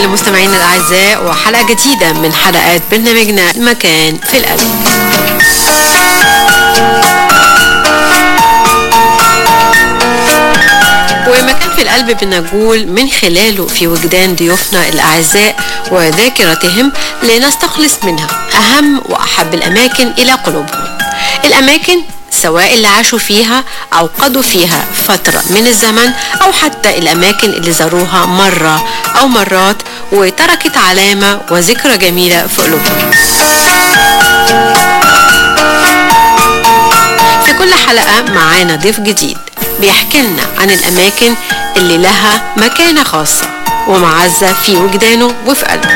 بكم مستمعينا الاعزاء وحلقه جديده من حلقات برنامجنا مكان في القلب ومكان في القلب بنقول من خلاله في وجدان ضيوفنا الأعزاء وذاكرتهم لنستخلص منها أهم وأحب الأماكن إلى قلوبهم الأماكن سواء اللي عاشوا فيها أو قضوا فيها فترة من الزمن أو حتى الأماكن اللي زاروها مرة أو مرات وتركت علامة وذكرى جميلة في قلوبهم في كل حلقة معانا ضيف جديد بيحكي لنا عن الأماكن اللي لها مكانة خاصة ومعزة في وجدانه وفي قلبه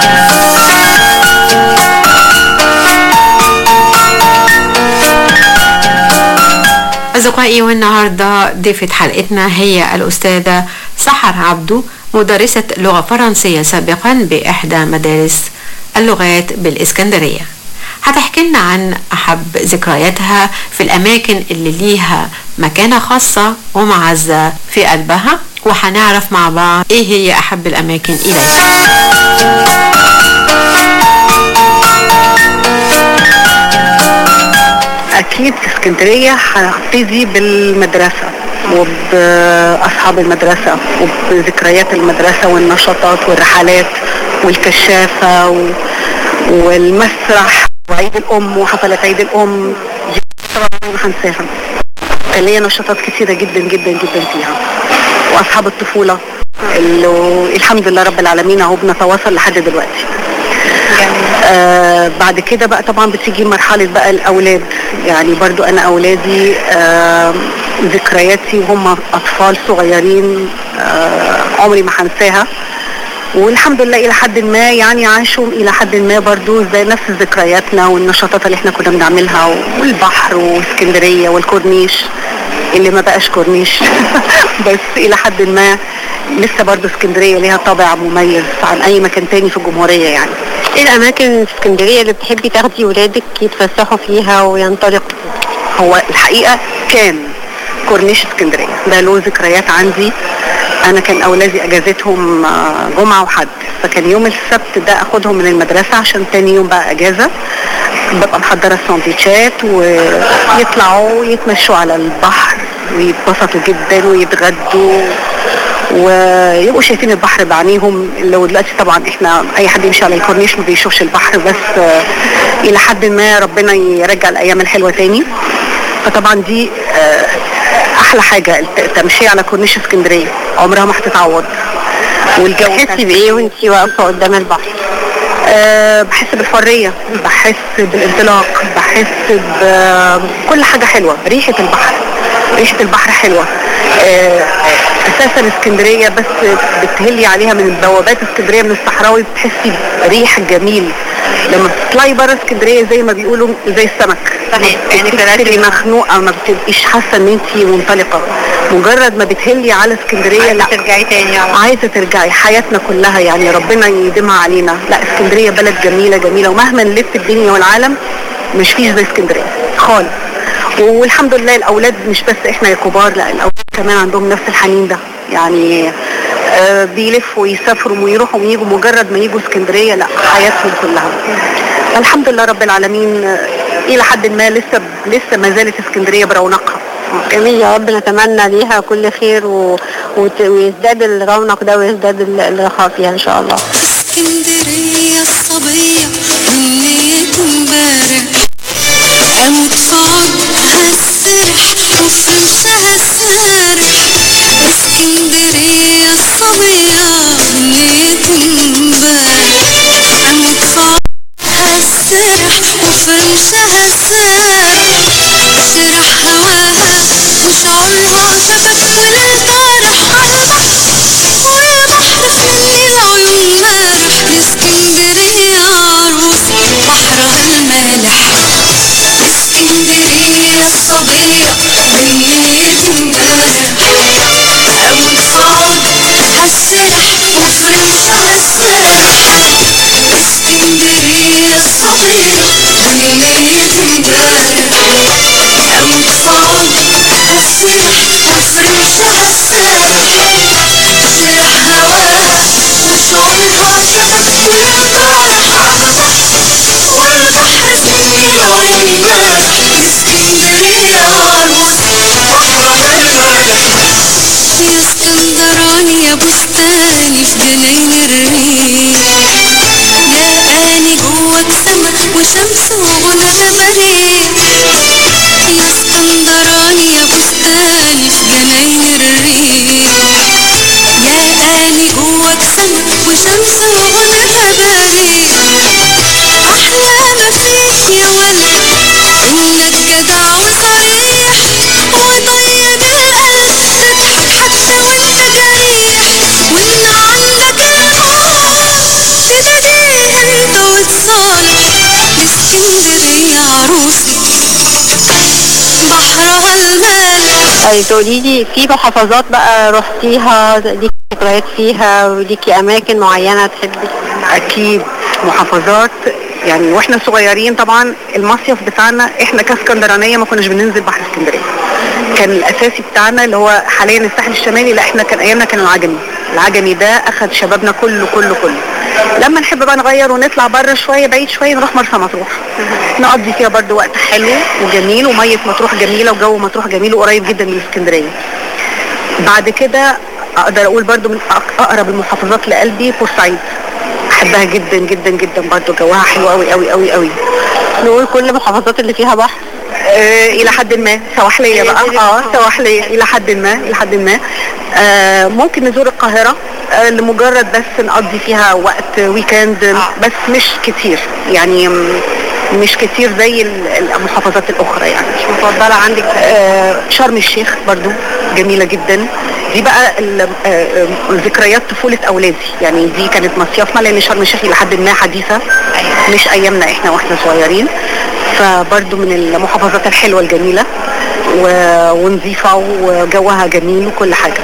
أصدقائي والنهاردة ضيفة حلقتنا هي الأستاذة سحر عبدو مدرسة لغة فرنسية سابقا بإحدى مدارس اللغات بالإسكندرية هتحكي لنا عن أحب ذكرياتها في الأماكن اللي ليها مكانة خاصة ومعزة في قلبها وهنعرف مع بعض إيه هي أحب الأماكن إليها اكيد في اسكندريه هبتدي بالمدرسه وباصحاب المدرسه وبذكريات المدرسه والنشاطات والرحلات والكشافه و... والمسرح وعيد الام وحفلات عيد الام دي طبعا ما هنساها كان ليا نشاطات كتيره جدا جدا جدا فيها واصحاب الطفوله اللي الحمد لله رب العالمين اهو بنتواصل لحد دلوقتي آه بعد كده بقى طبعا بتيجي مرحلة بقى الأولاد يعني برضو أنا أولادي آه ذكرياتي وهم أطفال صغيرين آه عمري ما هنساها والحمد لله إلى حد ما يعني عاشوا إلى حد ما برضو زي نفس ذكرياتنا والنشاطات اللي احنا كنا بنعملها والبحر واسكندرية والكورنيش اللي ما بقاش كورنيش بس إلى حد ما لسه برضو اسكندرية ليها طابع مميز عن أي مكان تاني في الجمهورية يعني ايه الاماكن في اسكندريه اللي بتحبي تاخدي ولادك يتفسحوا فيها وينطلقوا هو الحقيقة كان كورنيش اسكندرية ده له ذكريات عندي أنا كان أولادي أجازتهم آه، جمعة وحد فكان يوم السبت ده أخدهم من المدرسة عشان تاني يوم بقى أجازة ببقى محضرة السندوتشات ويطلعوا يتمشوا على البحر ويتبسطوا جدا ويتغدوا ويبقوا شايفين البحر بعينيهم لو دلوقتي طبعا احنا اي حد يمشي على الكورنيش ما بيشوفش البحر بس آه، الى حد ما ربنا يرجع الايام الحلوه تاني فطبعا دي آه، احلى حاجه الت- التمشيه على كورنيش اسكندريه عمرها ما هتتعوض والجو بتحسي بايه وانتي واقفه قدام البحر أه بحس بالحرية بحس بالانطلاق بحس بكل حاجة حلوة ريحة البحر ريحة البحر حلوة أه أساسا اسكندرية بس بتهلي عليها من بوابات اسكندرية من الصحراوي بتحسي بريح جميل لما بتطلعي بره اسكندرية زي ما بيقولوا زي السمك صحيح، يعني بتبقي مخنوقة ما بتبقيش حاسة ان انت منطلقة مجرد ما بتهلي على اسكندرية لا ترجعي تاني على عايزه ترجعي حياتنا كلها يعني ربنا يديمها علينا لا اسكندريه بلد جميله جميله ومهما نلف الدنيا والعالم مش فيش زي اسكندريه خالص والحمد لله الاولاد مش بس احنا يا كبار لا الاولاد كمان عندهم نفس الحنين ده يعني آه بيلفوا ويسافروا ويروحوا ويجوا مجرد ما يجوا اسكندريه لا حياتهم كلها الحمد لله رب العالمين آه، الى حد ما لسه لسه ما زالت اسكندريه برونقها جميل يا رب نتمنى ليها كل خير و... وت... ويزداد الرونق ده ويزداد ال- الرخاء فيها ان شاء الله اسكندرية الصبية منيت امبارح اموت في عودها السرح وفي رمشها السارح اسكندرية الصبية منيت امبارح اموت في عودها السرح وفي رمشها السارح سرح هواها وشعورها شبك وللطارح عالبحر والبحر في مني العيون مارح اسكندرية عروس بحرها المالح اسكندرية الصبية منيت امبارح طيب تقولي لي في محافظات بقى رحتيها ليكي ذكريات فيها وليكي اماكن معينه تحبي اكيد محافظات يعني واحنا صغيرين طبعا المصيف بتاعنا احنا كاسكندرانيه ما كناش بننزل بحر اسكندريه كان الاساسي بتاعنا اللي هو حاليا الساحل الشمالي لا احنا كان ايامنا كان العجمي العجمي ده اخد شبابنا كله كله كله لما نحب بقى نغير ونطلع بره شويه بعيد شويه نروح مرسى مطروح نقضي فيها برضو وقت حلو وجميل وميه مطروح جميله وجو مطروح جميل وقريب جدا من اسكندريه بعد كده اقدر اقول برضو من أق- اقرب المحافظات لقلبي بورسعيد احبها جدا جدا جدا برضو جوها حلو قوي قوي قوي قوي نقول كل المحافظات اللي فيها بحر آه الى حد ما سواحليه بقى اه سواحليه الى حد ما الى حد ما آه ممكن نزور القاهره آه لمجرد بس نقضي فيها وقت ويكند بس مش كتير يعني م- مش كتير زي ال- المحافظات الاخرى يعني مش مفضله عندك آه شرم الشيخ برضو جميله جدا دي بقى ال- آه، آه، ذكريات طفوله اولادي يعني دي كانت مصيفنا لان شرم الشيخ الى حد ما حديثه مش ايامنا احنا واحنا صغيرين فبرضو من المحافظات الحلوه الجميله و- ونظيفه وجوها جميل وكل حاجه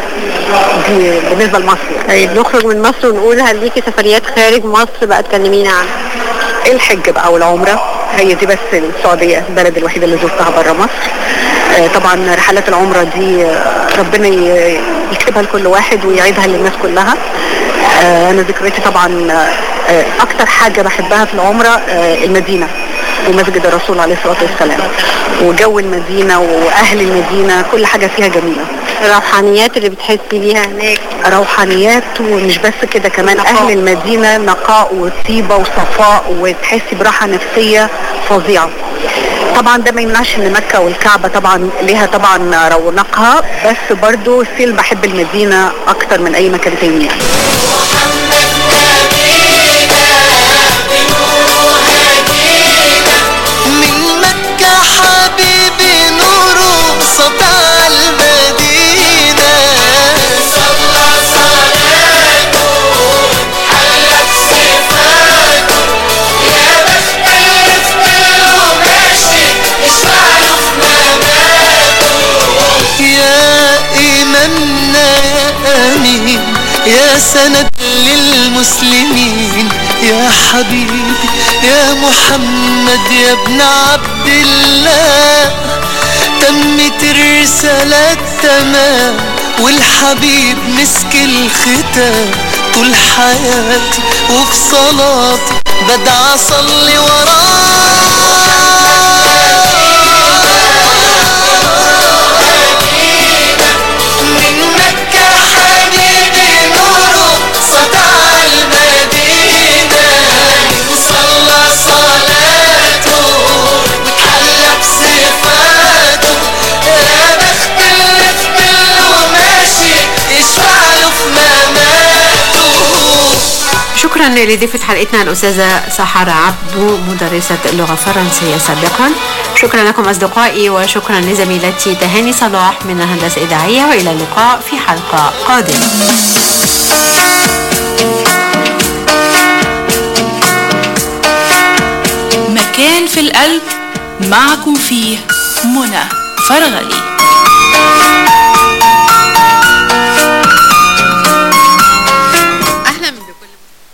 دي بالنسبه لمصر يعني. طيب نخرج من مصر ونقول هل ليكي سفريات خارج مصر بقى تكلمينا عنها الحج بقى والعمره هي دي بس السعوديه البلد الوحيده اللي زرتها بره مصر آه، طبعا رحلات العمره دي آه، ربنا ي- يكتبها لكل واحد ويعيدها للناس كلها آه، انا ذكرياتي طبعا آه، آه، اكتر حاجه بحبها في العمره آه، المدينه ومسجد الرسول عليه الصلاه والسلام وجو المدينه واهل المدينه كل حاجه فيها جميله الروحانيات اللي بتحسي بيها هناك روحانيات ومش بس كده كمان اهل المدينه نقاء وطيبه وصفاء وتحسي براحه نفسيه فظيعه طبعا ده ما يمنعش ان مكه والكعبه طبعا ليها طبعا رونقها بس برضو ستيل بحب المدينه اكتر من اي مكان تاني يعني من مكة حبيبي نوره سطع المدينة صلى صلاته حلت صفاته يا بخت اللي في كله ماشي يشفع له في مماته يا إمامنا يا أمين يا سند للمسلمين يا حبيبي يا محمد يا ابن عبد الله تمت الرسالة تمام والحبيب مسك الختام طول حياتي وفي صلاتي بدعى اصلي وراه من مكة حبيبي نوره سطع المدينة وصلى صلاته وتحلى بصفاته يا بخت اللي في كله ماشي يشفع له في مماته شكرا لضيفة حلقتنا الأستاذة سحر عبدو مدرسة اللغة الفرنسية سابقا شكرا لكم أصدقائي وشكرا لزميلتي تهاني صلاح من الهندسة الإذاعية وإلى اللقاء في حلقة قادمة مكان في القلب معكم فيه منى فرغلي أهلا بكل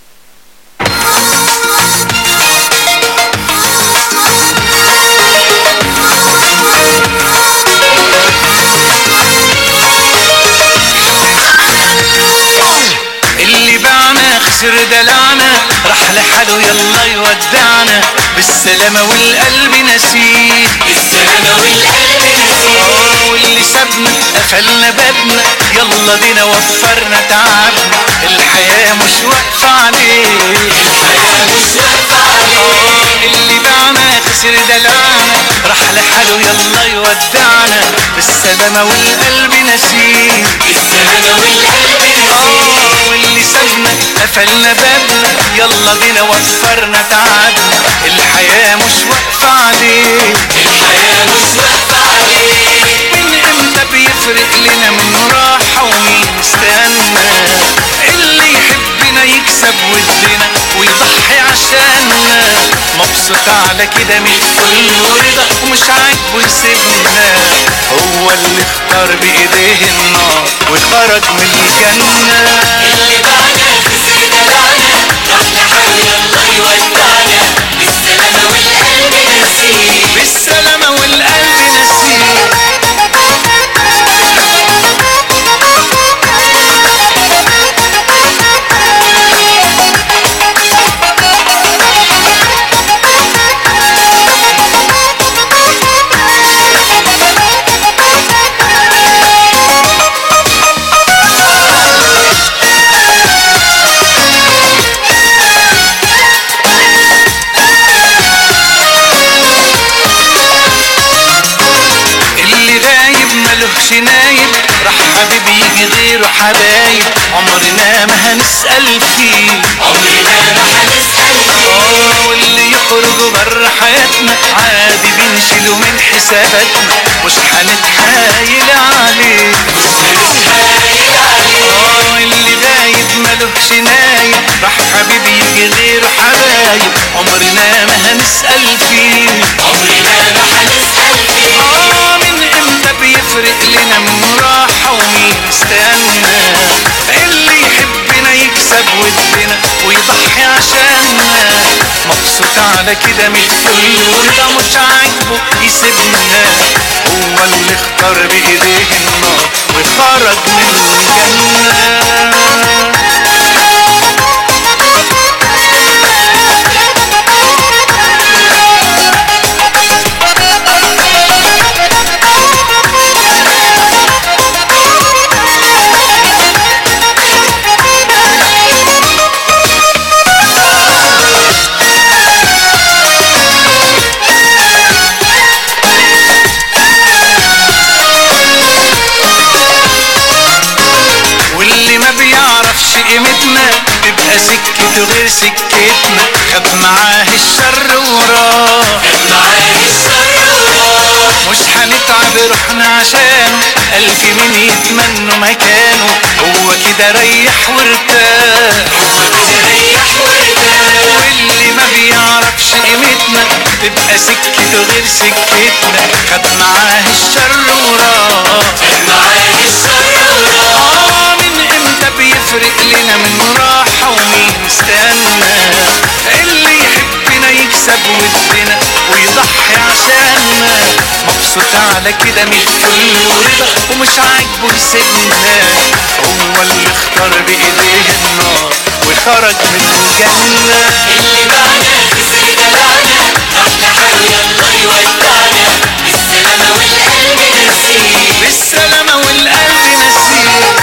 اللي باعنا خسر دلعنا راح لحاله يلا يودعنا بالسلامة والقلب نسيه بالسلامة والقلب نسيه واللي سابنا قفلنا بابنا يلا بينا وفرنا تعبنا الحياة مش واقفة عليه الحياة مش واقفة عليه اللي باعنا خسر دلعنا راح لحاله يلا يودعنا بالسلامة والقلب نسيه بالسلامة والقلب نسيه واللي سابنا قفلنا بابنا يلا بينا وفرنا تعبنا الحياة مش واقفة عليه الحياة مش واقفة عليه من امتى بيفرق لنا من راحة ومين استنى اللي يحبنا يكسب ودنا ويضحي عشاننا مبسوط مبسوط على كده من كل ورضا ومش عاجبه يسيبنا هو اللي اختار بايديه النار وخرج من الجنة اللي بعنا خسر دلعنا راح لحاله يلا يودعنا بالسلامة والقلب نسيه بالسلامة والقلب نسيه اللي غايب ملهش نايب راح حبيب يجي غيره حبايب عمرنا ما هنسأل فيه عمرنا ما هنسأل فيه اه واللي يخرج بره حياتنا عادي بنشيله من حساباتنا مش هنتحايل عليه مش هنتحايل عليه اه اللي غايب ملهش نايب راح حبيب يجي غيره حبايب عمرنا ما هنسأل فيه عمرنا ما هنسأل فيه اه من امتى بيفرق لنا من راحة ومين استنى اللي يحبنا يكسب ودنا ويضحي عشاننا مبسوط على كده من كل ورضا مش عاجبه يسيبنا هو اللي اختار بايديه النار وخرج من الجنة واللي ما بيعرفش قيمتنا تبقى سكته غير سكتنا خد معاه الشر وراه خد معاه الشر وراه مش هنتعب روحنا عشانه ألف مين يتمنوا مكانه هو كده ريح وارتاح هو كده ريح وارتاح واللي ما بيعرفش قيمتنا تبقى سكته غير سكتنا خد معاه الشر وراه خد معاه الشر وراه من امتى بيفرق لنا من راحة ومين استنى اللي يحبنا يكسب ودنا ويضحي عشاننا مبسوط على كده من كل ورضا ومش عاجبه يسيبنا هو اللي اختار بايديه النار وخرج من الجنة اللي بعنا خسر دلعنا راح لحاله يلا يودعنا بالسلامة والقلب نسيه بالسلامة والقلب نسيه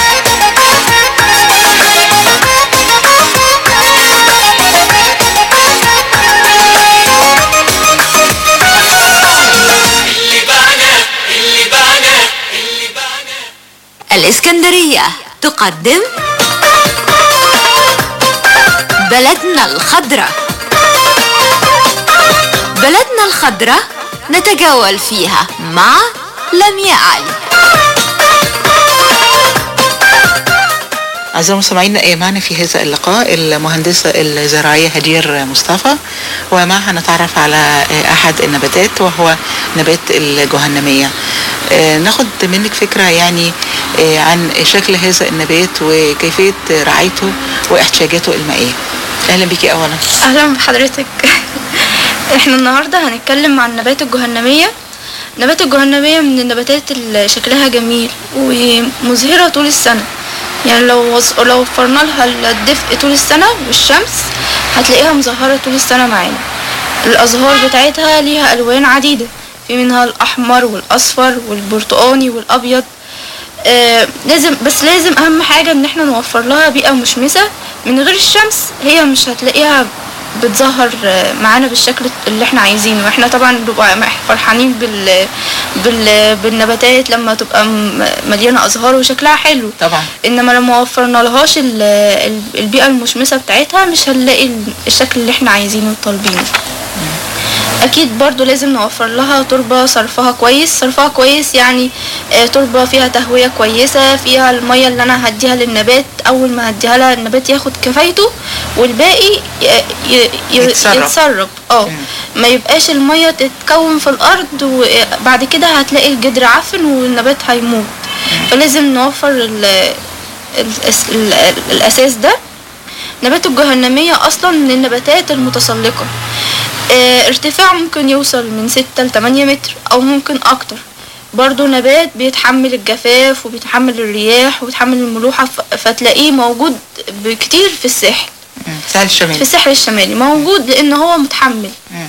اللي بعنا اللي بعنا اللي بعنا الإسكندرية تقدم بلدنا الخضراء بلدنا الخضراء نتجول فيها مع لمياء علي أعزائي المستمعين آه، معنا في هذا اللقاء المهندسة الزراعية هدير مصطفى ومعها نتعرف على آه، أحد النباتات وهو نبات الجهنمية آه، ناخد منك فكرة يعني آه، عن شكل هذا النبات وكيفية رعايته واحتياجاته المائية أهلا بيكي أولا اهلا بحضرتك احنا النهارده هنتكلم عن نبات الجهنميه نبات الجهنميه من النباتات اللي شكلها جميل ومزهره طول السنه يعني لو وص... لو وفرنا لها الدفء طول السنه والشمس هتلاقيها مزهره طول السنه معانا الازهار بتاعتها ليها الوان عديده في منها الاحمر والاصفر والبرتقاني والابيض آه لازم بس لازم اهم حاجه ان احنا نوفر لها بيئه مشمسه من غير الشمس هي مش هتلاقيها بتظهر آه، معانا بالشكل اللي احنا عايزينه احنا طبعا بنبقى مح- فرحانين بال... بال... بالنباتات لما تبقى م- مليانه ازهار وشكلها حلو طبعا انما لما وفرنا لهاش ال- ال- البيئه المشمسه بتاعتها مش هنلاقي ال- الشكل اللي احنا عايزينه وطالبينه اكيد برضو لازم نوفر لها تربة صرفها كويس صرفها كويس يعني آه، تربة فيها تهوية كويسة فيها المية اللي انا هديها للنبات اول ما هديها لها النبات ياخد كفايته والباقي ي- ي- ي- يتسرب. يتسرب اه ما يبقاش الميه تتكون في الارض وبعد كده هتلاقي الجدر عفن والنبات هيموت فلازم نوفر ال ال ال الاساس ده نبات الجهنمية أصلا من النباتات المتسلقة آه، ارتفاعه ممكن يوصل من ستة لتمانية متر أو ممكن أكتر برضو نبات بيتحمل الجفاف وبيتحمل الرياح وبيتحمل الملوحة ف- فتلاقيه موجود بكتير في الساحل سهل الشمال في الساحل الشمالي موجود لأن هو متحمل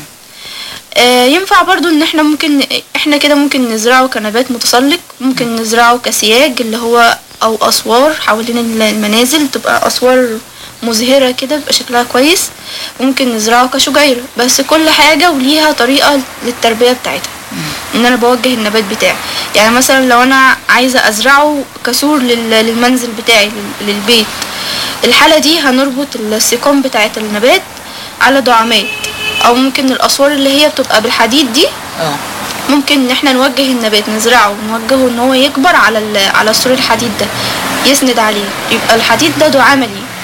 آه، ينفع برضو ان احنا ممكن احنا كده ممكن نزرعه كنبات متسلق ممكن نزرعه كسياج اللي هو او اسوار حوالين المنازل تبقى اسوار مزهرة كده يبقى شكلها كويس ممكن نزرعه كشجيرة بس كل حاجة وليها طريقة للتربية بتاعتها ان انا بوجه النبات بتاعي يعني مثلا لو انا عايزة ازرعه كسور لل- للمنزل بتاعي لل- للبيت الحالة دي هنربط السيقان بتاعت النبات على دعامات او ممكن الاسوار اللي هي بتبقى بالحديد دي اه ممكن ان احنا نوجه النبات نزرعه ونوجهه ان هو يكبر على ال- على سور الحديد ده يسند عليه يبقى الحديد ده دعامة ليه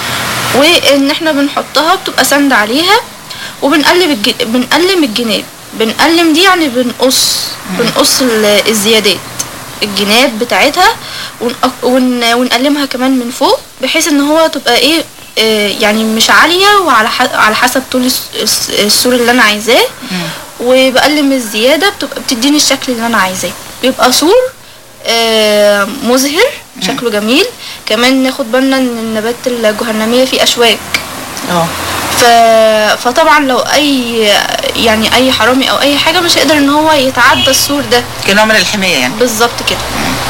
وان احنا بنحطها بتبقى سند عليها وبنقلب الج... بنقلم الجناب بنقلم دي يعني بنقص بنقص ال- الزيادات الجناب بتاعتها ونق- ون... ونقلمها كمان من فوق بحيث ان هو تبقى ايه آه، يعني مش عالية وعلى ح... على حسب طول الس- الس- السور اللي انا عايزاه وبقلم الزيادة بتبقى بتديني الشكل اللي انا عايزاه بيبقى سور آه، مزهر شكله جميل كمان ناخد بالنا ان النبات الجهنمية فيه اشواك اه ف... فطبعا لو اي يعني اي حرامي او اي حاجة مش هيقدر ان هو يتعدى السور ده كنوع من الحماية يعني بالظبط كده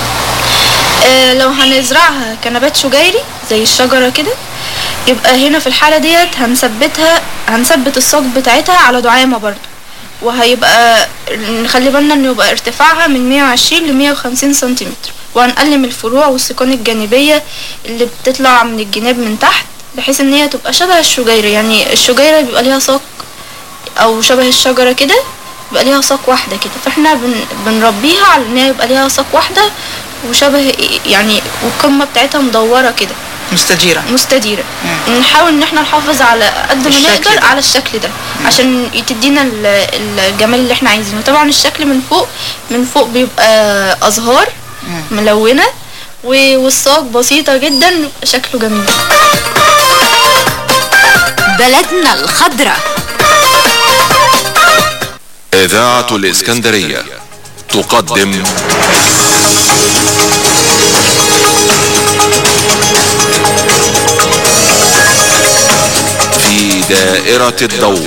آه لو هنزرعها كنبات شجيري زي الشجرة كده يبقى هنا في الحالة ديت هنثبتها هنثبت الساق بتاعتها على دعامة برضو وهيبقى نخلي بالنا انه يبقى ارتفاعها من 120 ل 150 سنتيمتر وهنقلم الفروع والسيقان الجانبية اللي بتطلع من الجناب من تحت بحيث ان هي تبقى شبه الشجيرة يعني الشجيرة بيبقى ليها ساق او شبه الشجرة كده بيبقى ليها ساق واحدة كده فاحنا بن بنربيها على ان هي يبقى ليها ساق واحدة وشبه يعني والقمة بتاعتها مدورة كده مستديرة مستديرة نحاول ان احنا نحافظ على قد ما الشكل نقدر ده. على الشكل ده عشان تدينا ال- الجمال اللي احنا عايزينه طبعا الشكل من فوق من فوق بيبقى ازهار ملونة و- والساق بسيطة جدا شكله جميل بلدنا الخضراء إذاعة الإسكندرية تقدم في دائرة الضوء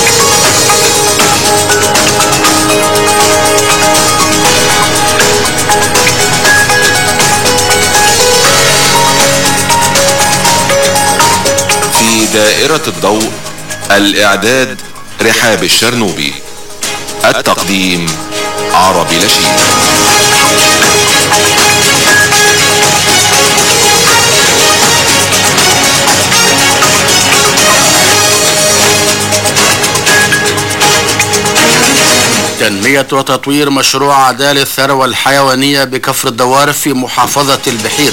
في دائرة الضوء الإعداد رحاب الشرنوبي التقديم عربي لشيد تنمية وتطوير مشروع عدالة الثروة الحيوانية بكفر الدوار في محافظة البحيرة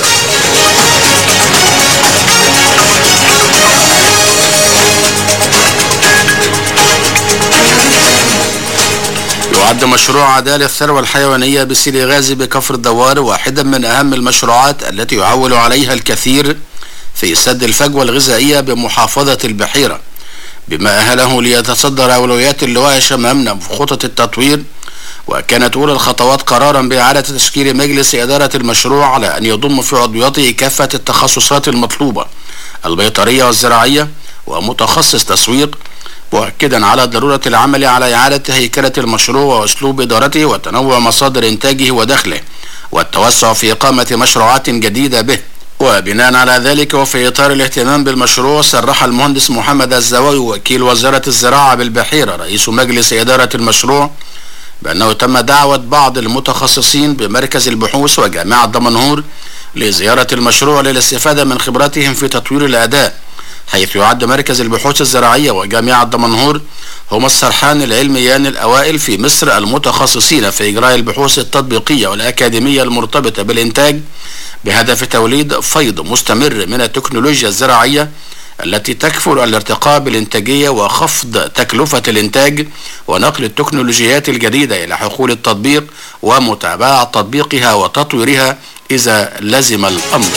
يعد مشروع عدالة الثروة الحيوانية بسيري غازي بكفر الدوار واحدا من أهم المشروعات التي يعول عليها الكثير في سد الفجوة الغذائية بمحافظة البحيرة بما أهله ليتصدر أولويات اللواء شمامنا في خطط التطوير وكانت أولى الخطوات قرارا بإعادة تشكيل مجلس إدارة المشروع على أن يضم في عضويته كافة التخصصات المطلوبة البيطرية والزراعية ومتخصص تسويق مؤكدا على ضرورة العمل على إعادة هيكلة المشروع وأسلوب إدارته وتنوع مصادر إنتاجه ودخله والتوسع في إقامة مشروعات جديدة به وبناء على ذلك وفي إطار الاهتمام بالمشروع صرح المهندس محمد الزواوي وكيل وزارة الزراعة بالبحيرة رئيس مجلس إدارة المشروع بأنه تم دعوة بعض المتخصصين بمركز البحوث وجامعة دمنهور لزيارة المشروع للاستفادة من خبراتهم في تطوير الأداء حيث يعد مركز البحوث الزراعية وجامعة دمنهور هما السرحان العلميان الأوائل في مصر المتخصصين في إجراء البحوث التطبيقية والأكاديمية المرتبطة بالإنتاج بهدف توليد فيض مستمر من التكنولوجيا الزراعية التي تكفل الارتقاء بالإنتاجية وخفض تكلفة الإنتاج ونقل التكنولوجيات الجديدة إلى حقول التطبيق ومتابعة تطبيقها وتطويرها إذا لزم الأمر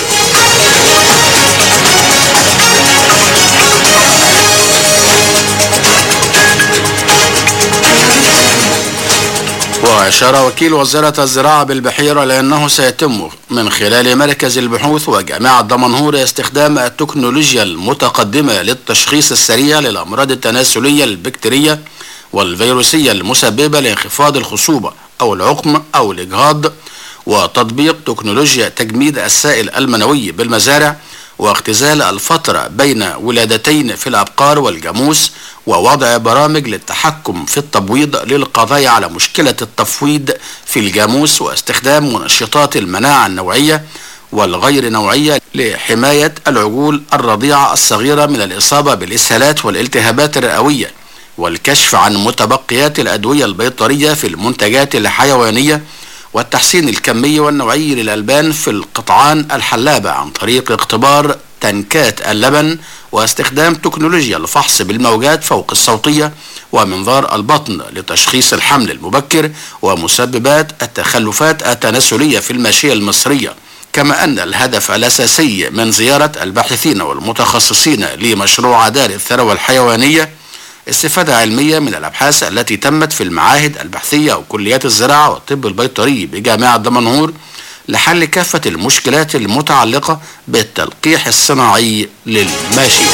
وأشار وكيل وزارة الزراعة بالبحيرة لأنه سيتم من خلال مركز البحوث وجامعة دمنهور استخدام التكنولوجيا المتقدمة للتشخيص السريع للأمراض التناسلية البكتيرية والفيروسية المسببة لانخفاض الخصوبة أو العقم أو الإجهاض وتطبيق تكنولوجيا تجميد السائل المنوي بالمزارع واختزال الفترة بين ولادتين في الأبقار والجاموس ووضع برامج للتحكم في التبويض للقضاء على مشكلة التفويض في الجاموس واستخدام منشطات المناعة النوعية والغير نوعية لحماية العجول الرضيعة الصغيرة من الإصابة بالإسهالات والالتهابات الرئوية والكشف عن متبقيات الأدوية البيطرية في المنتجات الحيوانية والتحسين الكمي والنوعي للألبان في القطعان الحلابة عن طريق اختبار تنكات اللبن واستخدام تكنولوجيا الفحص بالموجات فوق الصوتية ومنظار البطن لتشخيص الحمل المبكر ومسببات التخلفات التناسلية في الماشية المصرية كما أن الهدف الأساسي من زيارة الباحثين والمتخصصين لمشروع دار الثروة الحيوانية استفادة علمية من الأبحاث التي تمت في المعاهد البحثية وكليات الزراعة والطب البيطري بجامعة دمنهور لحل كافة المشكلات المتعلقة بالتلقيح الصناعي للماشية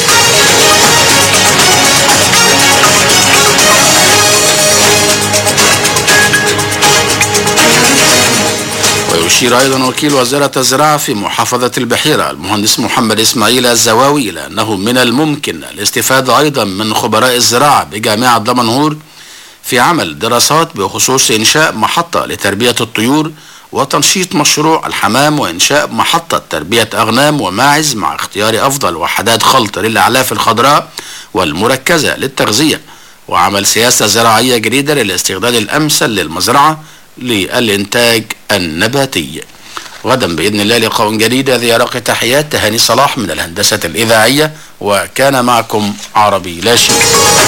ويشير أيضا وكيل وزارة الزراعة في محافظة البحيرة المهندس محمد إسماعيل الزواوي إلى أنه من الممكن الاستفادة أيضا من خبراء الزراعة بجامعة دمنهور في عمل دراسات بخصوص إنشاء محطة لتربية الطيور وتنشيط مشروع الحمام وإنشاء محطة تربية أغنام وماعز مع اختيار أفضل وحدات خلط للأعلاف الخضراء والمركزة للتغذية وعمل سياسة زراعية جديدة للاستعداد الأمثل للمزرعة للإنتاج النباتي غدا بإذن الله لقاء جديد ذي أرق تحيات تهاني صلاح من الهندسة الإذاعية وكان معكم عربي لا شيء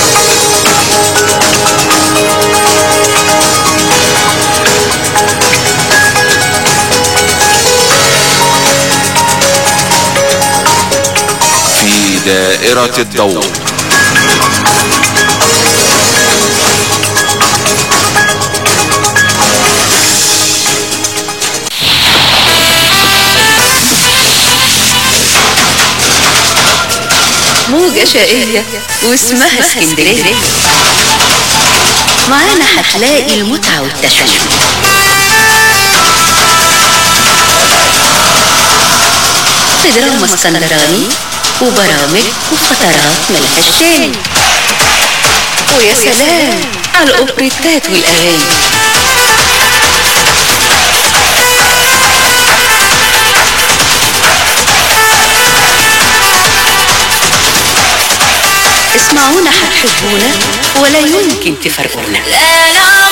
في دائرة الضوء موجة شقية واسمها اسكندرية معانا هتلاقي المتعة والتشويق في دراما اسكندراني وبرامج وفترات ملهاش تاني ويا سلام على الأوبريتات والأغاني اسمعونا هتحبونا ولا يمكن تفرقونا لا لا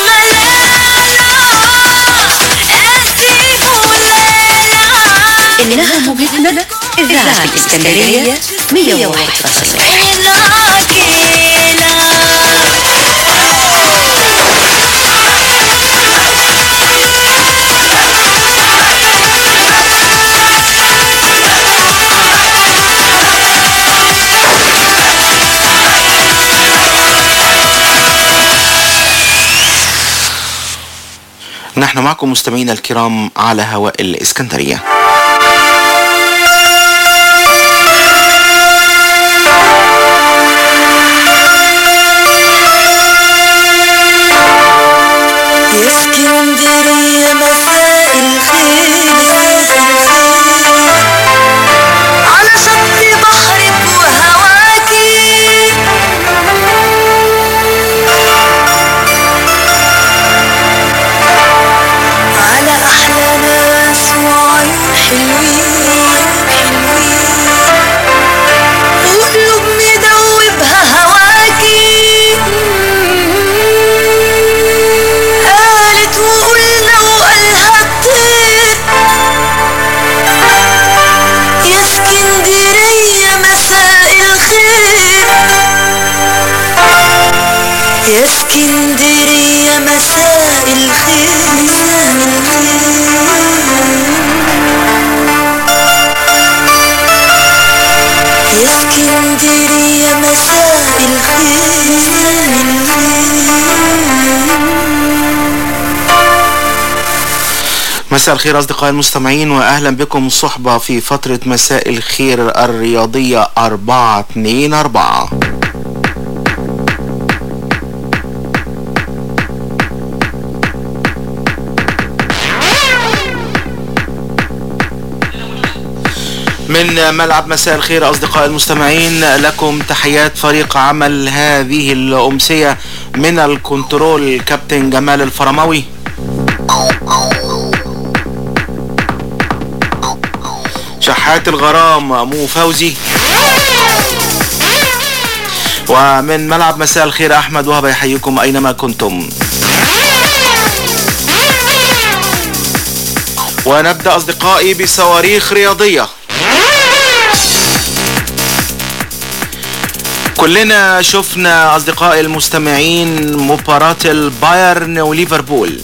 إنها موجتنا إذاعة الإسكندرية 101.9 نحن معكم مستمعينا الكرام على هواء الإسكندرية يا اسكندرية مساء الخير على شط بحرك وهواكي على أحلى ناس وعيون يا اسكندرية مساء مساء الخير أصدقائي المستمعين وأهلا بكم صحبة في فترة مساء الخير الرياضية 424 من ملعب مساء الخير أصدقائي المستمعين لكم تحيات فريق عمل هذه الأمسية من الكنترول كابتن جمال الفرماوي شحات الغرام مو فوزي ومن ملعب مساء الخير أحمد وهب يحييكم أينما كنتم ونبدأ أصدقائي بصواريخ رياضية كلنا شفنا أصدقائي المستمعين مباراة البايرن وليفربول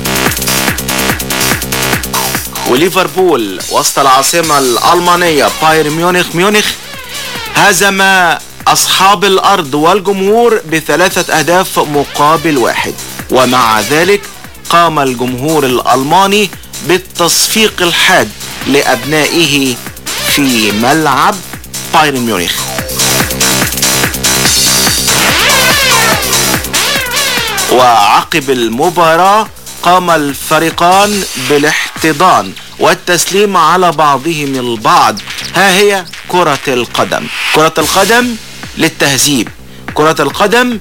وليفربول وسط العاصمة الألمانية بايرن ميونخ ميونخ هزم أصحاب الأرض والجمهور بثلاثة أهداف مقابل واحد ومع ذلك قام الجمهور الألماني بالتصفيق الحاد لأبنائه في ملعب بايرن ميونخ وعقب المباراة قام الفريقان بالاحتضان والتسليم على بعضهم البعض ها هي كرة القدم كرة القدم للتهذيب كرة القدم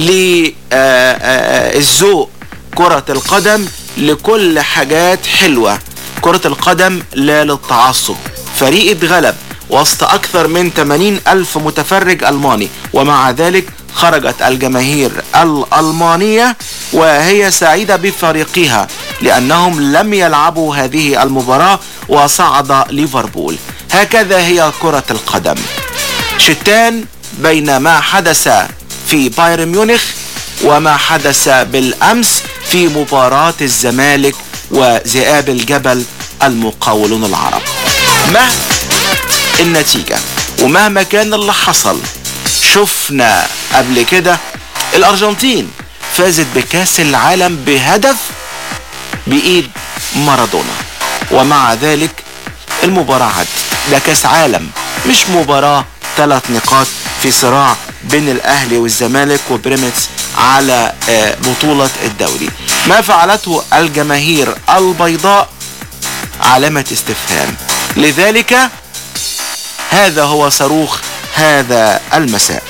للذوق كرة القدم لكل حاجات حلوة كرة القدم لا للتعصب فريق اتغلب وسط أكثر من 80 ألف متفرج ألماني ومع ذلك خرجت الجماهير الألمانية وهي سعيدة بفريقها لأنهم لم يلعبوا هذه المباراة وصعد ليفربول هكذا هي كرة القدم شتان بين ما حدث في بايرن ميونخ وما حدث بالأمس في مباراة الزمالك وذئاب الجبل المقاولون العرب ما النتيجة ومهما كان اللي حصل شفنا قبل كده الأرجنتين فازت بكاس العالم بهدف بإيد مارادونا ومع ذلك المباراة عدت ده كاس عالم مش مباراة ثلاث نقاط في صراع بين الأهلي والزمالك وبريمتس على بطولة الدوري ما فعلته الجماهير البيضاء علامة استفهام لذلك هذا هو صاروخ هذا المساء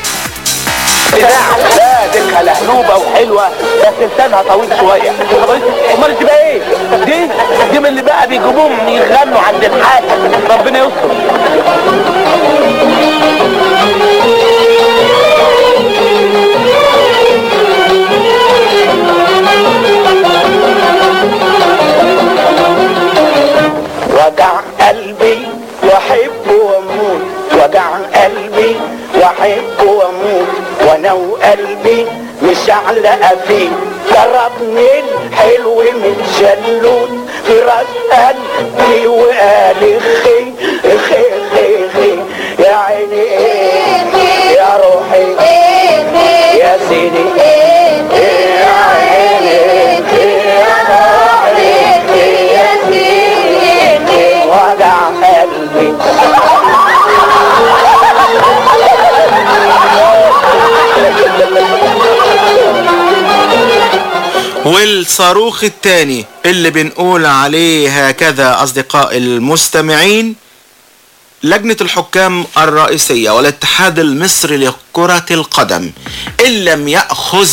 لا ديكها لهلوبة وحلوة بس لسانها طويل شوية امال تبقى ايه؟ دي دي من اللي بقى بيجيبوهم يغنوا عند الحاكم ربنا يستر وجع قلبي واحب واموت وجع قلبي واحب واموت وانا وقلبي مش علقه فيه ضربني الحلو من شلوت في راس قلبي وقال خي خي خي خي يا عيني ايه يا روحي يا سيدي يا عيني يا روحي يا سيدي وجع قلبي والصاروخ الثاني اللي بنقول عليه هكذا أصدقاء المستمعين لجنة الحكام الرئيسية والاتحاد المصري لكرة القدم إن لم يأخذ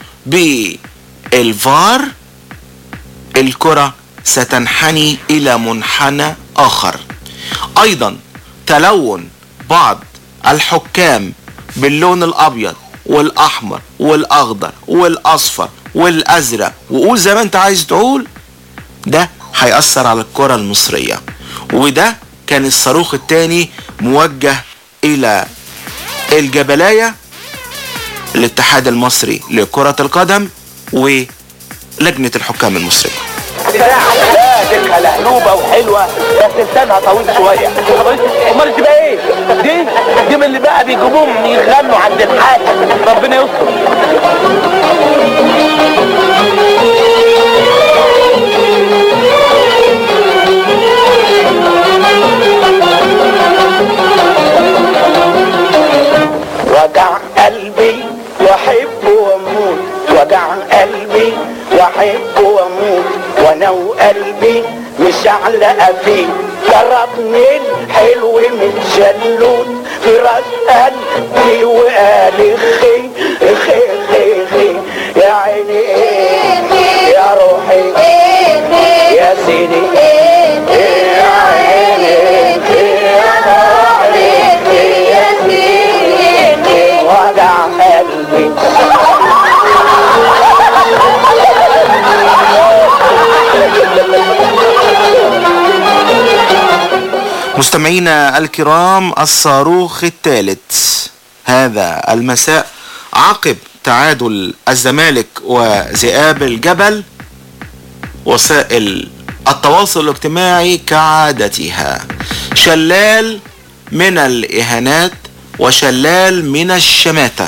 بالفار الكرة ستنحني إلى منحنى آخر أيضا تلون بعض الحكام باللون الأبيض والأحمر والأخضر والأصفر والأزرق وقول زي ما أنت عايز تقول ده هيأثر على الكرة المصرية وده كان الصاروخ الثاني موجه إلى الجبلاية الاتحاد المصري لكرة القدم ولجنة الحكام المصرية لا ديكها لهلوبة وحلوة بس لسانها طويل شوية امال تبقى ايه؟ دي دي من اللي بقى بيجيبوهم يغنوا عند الحاكم ربنا يستر وجع قلبي واحب واموت وجع قلبي واحب واموت وانا وقلبي مش علقه فيه ضربني الحلو من شلوت في راس قلبي وقال خي خي خي خي يا عيني ايه يا روحي يا سيدي يا عيني يا روحي يا سيدي وجع قلبي مستمعينا الكرام الصاروخ الثالث هذا المساء عقب تعادل الزمالك وذئاب الجبل وسائل التواصل الاجتماعي كعادتها شلال من الإهانات وشلال من الشماتة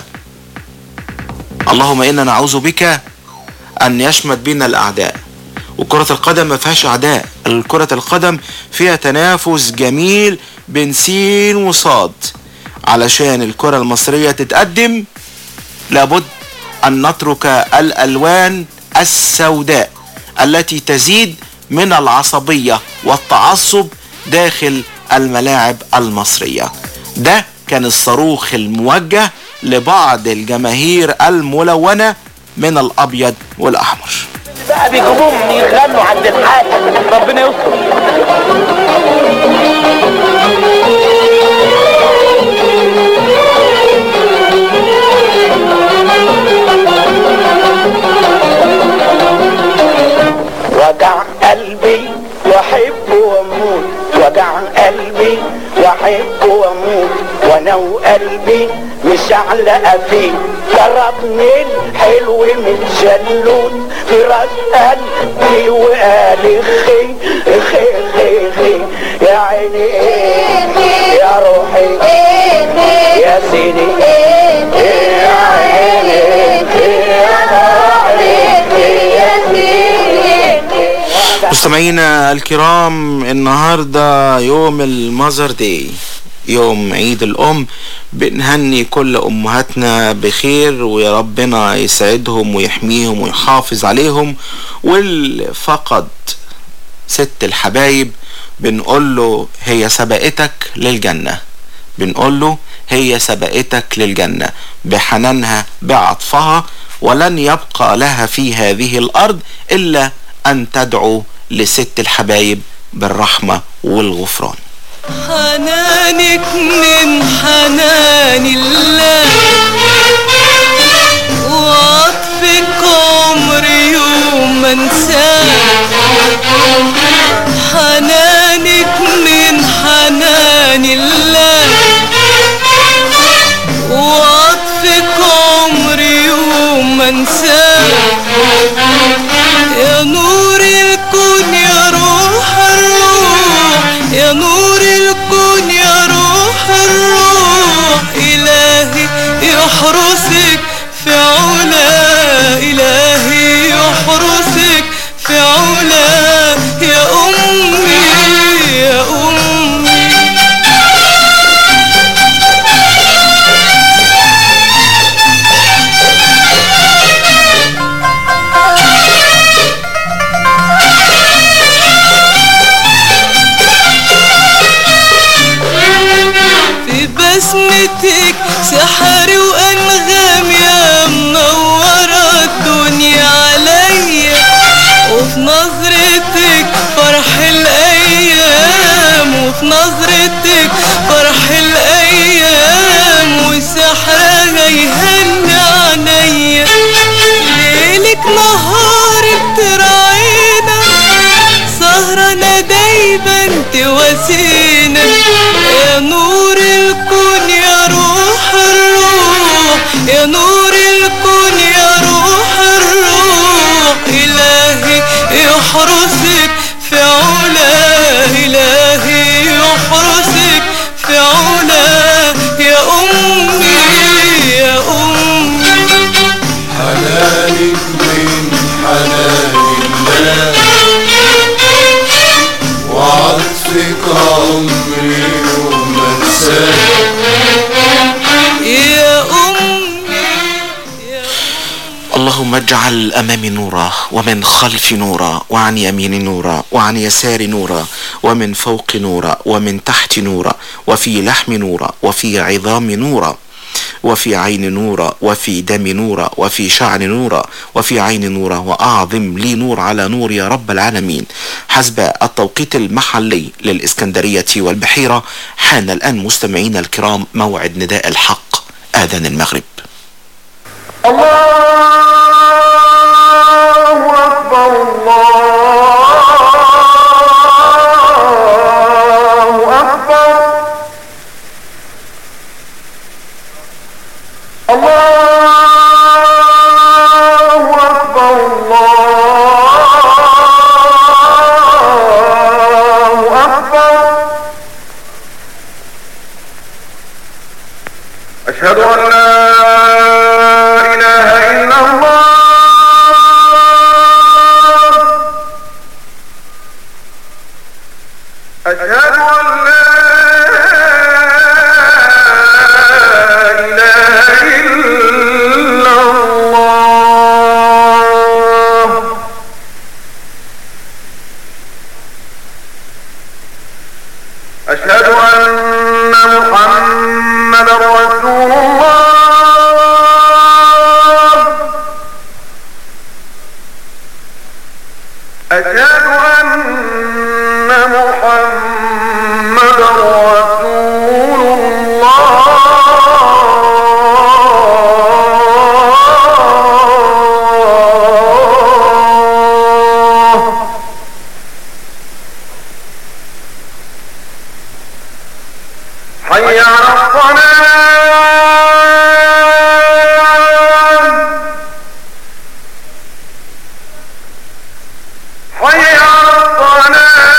اللهم إنا نعوذ بك أن يشمت بنا الأعداء وكرة القدم ما فيهاش أعداء كرة القدم فيها تنافس جميل بين سين وصاد علشان الكرة المصرية تتقدم لابد أن نترك الألوان السوداء التي تزيد من العصبية والتعصب داخل الملاعب المصرية ده كان الصاروخ الموجه لبعض الجماهير الملونة من الأبيض والأحمر بقى بيجيبوهم يغنوا عند الحاكم ربنا يستر وجع قلبي واحب واموت وجع قلبي واحب واموت وانا وقلبي مش علقه فيه ضربني الحلو من شلوت في راس قلبي وقال خي خي خي خي يا عيني ايه يا روحي يا سيدي يا عيني يا روحي يا سيدي مستمعينا الكرام النهاردة يوم المذر داي يوم عيد الأم بنهني كل أمهاتنا بخير ويا ربنا يسعدهم ويحميهم ويحافظ عليهم واللي فقد ست الحبايب بنقول له هي سبقتك للجنة بنقول له هي سبقتك للجنة بحنانها بعطفها ولن يبقى لها في هذه الأرض إلا أن تدعو لست الحبايب بالرحمة والغفران حنانك من حنان الله وعطفك عمري يوم ما انساه حنانك من حنان الله وعطفك عمري يوم ما انساه يا نور الكون يا روح الروح يا نور الكون يا روح الروح إلهي يحرسك في علا إلهي يحرسك في علا يا أمي يا أمي في بسمتك سحر وأنغام يا منورة الدنيا عليا وفي نظرتك فرح الأيام وفي نظرتك فرح الأيام وسحرها يهني عينيا ليلك نهارك تراعينا سهرنا دايما تواسينا يا نور الكون يا روح الروح يا نور الكون يا روح الروح إلهي يحرسك في علا إلهي يحرسك في علا يا أم اللهم اجعل امامي نورا ومن خلفي نورا وعن يميني نورا وعن يساري نورا ومن فوق نورا ومن تحت نورا وفي لحم نورا وفي عظام نورا وفي عين نورا وفي دم نورا وفي شعر نورا وفي عين نورا وأعظم لي نور على نور يا رب العالمين حسب التوقيت المحلي للإسكندرية والبحيرة حان الآن مستمعينا الكرام موعد نداء الحق آذان المغرب أشهد أن لا إله إلا الله أشهد أن لا إله إلا الله أشهد أن محمدا رسول الله أشهد أن محمدا رسول الله حي على الصلاة حي على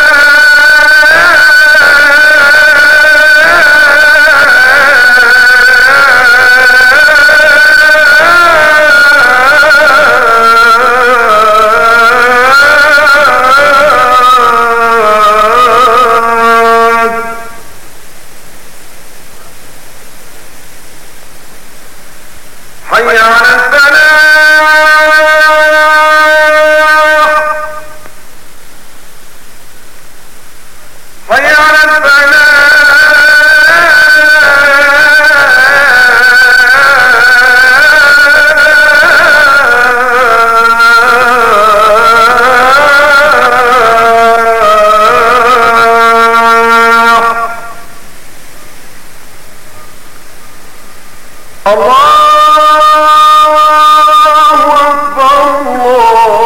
الصلاة حي على الفلاح حي على الفلاح الله أكبر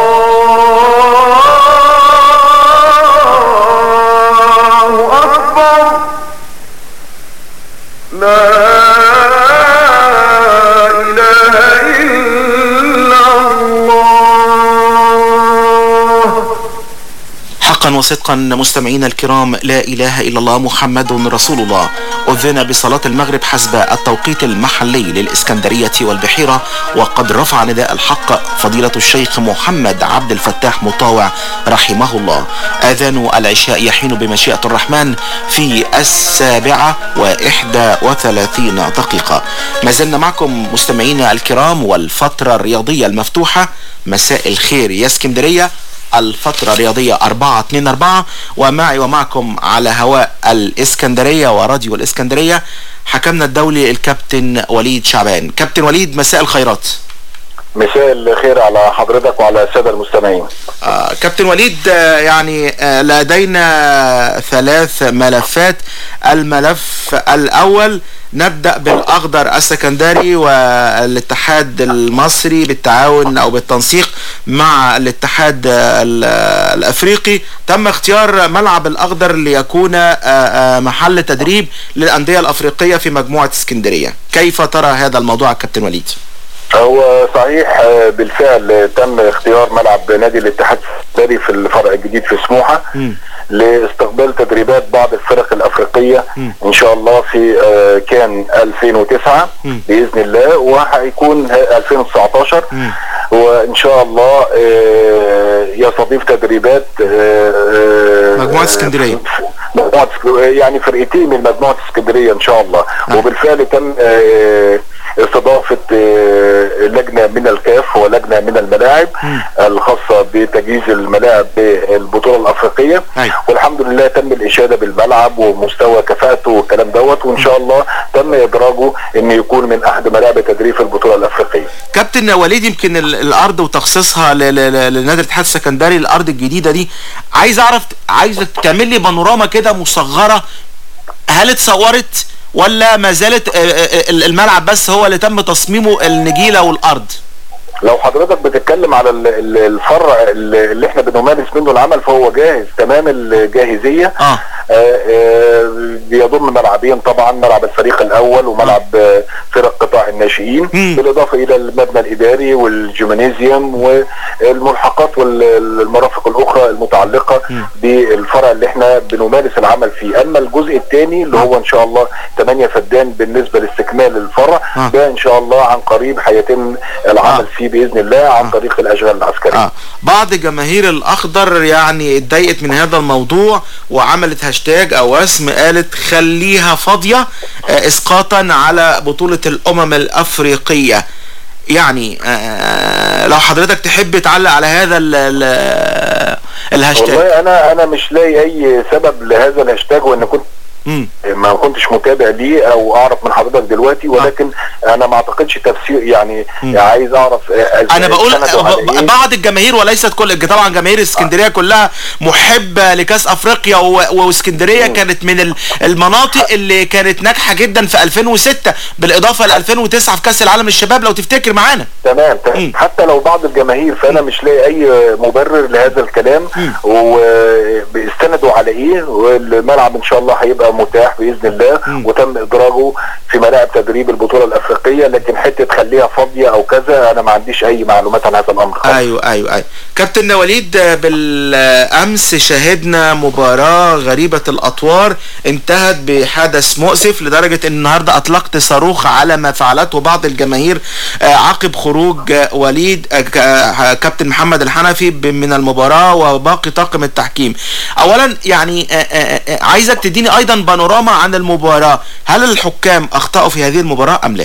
الله أكبر لا إله إلا الله حقا وصدقا مستمعينا الكرام لا إله إلا الله محمد رسول الله أذن بصلاة المغرب حسب التوقيت المحلي للإسكندرية والبحيرة وقد رفع نداء الحق فضيلة الشيخ محمد عبد الفتاح مطاوع رحمه الله آذان العشاء يحين بمشيئة الرحمن في السابعة وإحدى وثلاثين دقيقة ما زلنا معكم مستمعينا الكرام والفترة الرياضية المفتوحة مساء الخير يا اسكندرية الفترة الرياضية 424 ومعي ومعكم على هواء الإسكندرية وراديو الإسكندرية حكمنا الدولي الكابتن وليد شعبان كابتن وليد مساء الخيرات مساء الخير على حضرتك وعلى السادة المستمعين آه كابتن وليد آه يعني آه لدينا ثلاث ملفات الملف الأول نبدأ بالأخضر السكندري والاتحاد المصري بالتعاون أو بالتنسيق مع الاتحاد ال- الأفريقي تم اختيار ملعب الأخضر ليكون آه، آه، محل تدريب للأندية الأفريقية في مجموعة اسكندرية كيف ترى هذا الموضوع كابتن وليد؟ هو صحيح آه، بالفعل تم اختيار ملعب نادي الاتحاد السكندري في الفرع الجديد في سموحة لاستقبال تدريبات بعض الفرق الافريقيه ان شاء الله في آه، كان 2009 باذن الله وهيكون ه- 2019 وان شاء الله آه، يستضيف تدريبات آه، مجموعة اسكندرية مجموعة اسك- يعني فرقتين من مجموعة اسكندرية ان شاء الله وبالفعل تم آه، استضافة آه، لجنة من الكاف ولجنة من الملاعب الخاصة بتجهيز الملاعب بالبطولة الأفريقية والحمد لله تم الإشادة بالملعب ومستوى كفاءته والكلام دوت وإن شاء الله تم إدراجه إنه يكون من أحد ملاعب تدريب البطولة الأفريقية كابتن وليد يمكن ال- الارض وتخصيصها ل- ل- ل- لنادي الاتحاد السكندري الارض الجديده دي عايز اعرف عايزك تعمل لي بانوراما كده مصغره هل اتصورت ولا ما زالت آه، آه، ال- الملعب بس هو اللي تم تصميمه النجيله والارض لو حضرتك بتتكلم على ال- ال- الفرع اللي اللي احنا بنمارس منه العمل فهو جاهز تمام الجاهزيه اه آه بيضم ملعبين طبعا ملعب الفريق الاول وملعب آه فرق قطاع الناشئين بالاضافه الى المبنى الاداري والجيمنازيوم والملحقات والمرافق الاخرى المتعلقه بالفرع اللي احنا بنمارس العمل فيه اما الجزء الثاني اللي هو ان شاء الله 8 فدان بالنسبه لاستكمال الفرع ده ان شاء الله عن قريب هيتم العمل فيه باذن الله عن طريق الاشغال العسكريه آه. بعض جماهير الاخضر يعني اتضايقت من هذا الموضوع وعملت هاشتاج او اسم قالت خليها فاضيه آه، اسقاطا على بطوله الامم الافريقيه يعني آه لو حضرتك تحب تعلق على هذا ال ال الهاشتاج والله انا انا مش لاقي اي سبب لهذا الهاشتاج وان كنت مم. ما كنتش متابع ليه او اعرف من حضرتك دلوقتي ولكن انا ما اعتقدش تفسير يعني عايز اعرف آه، انا بقول سندوا على ب- إيه؟ بعض الجماهير وليست كل طبعا جماهير اسكندريه كلها محبه لكاس افريقيا و- واسكندريه كانت من ال- المناطق اللي كانت ناجحه جدا في 2006 بالاضافه ل 2009 في كاس العالم الشباب لو تفتكر معانا تمام تمام حتى لو بعض الجماهير فانا مش لاقي اي مبرر لهذا الكلام وبيستندوا على ايه والملعب ان شاء الله هيبقى متاح باذن الله وتم ادراجه في ملاعب تدريب البطوله الافريقيه لكن حته خليها فاضيه او كذا انا ما عنديش اي معلومات عن هذا الامر ايوه ايوه ايوه كابتن وليد آه، بالامس شاهدنا مباراه غريبه الاطوار انتهت بحدث مؤسف لدرجه ان النهارده اطلقت صاروخ على ما فعلته بعض الجماهير آه، عقب خروج آه، وليد آه، ك- آه، كابتن محمد الحنفي ب- من المباراه وباقي طاقم التحكيم اولا يعني آه، آه، آه، عايزك تديني ايضا بانوراما عن المباراه هل الحكام اخطاوا في هذه المباراه ام لا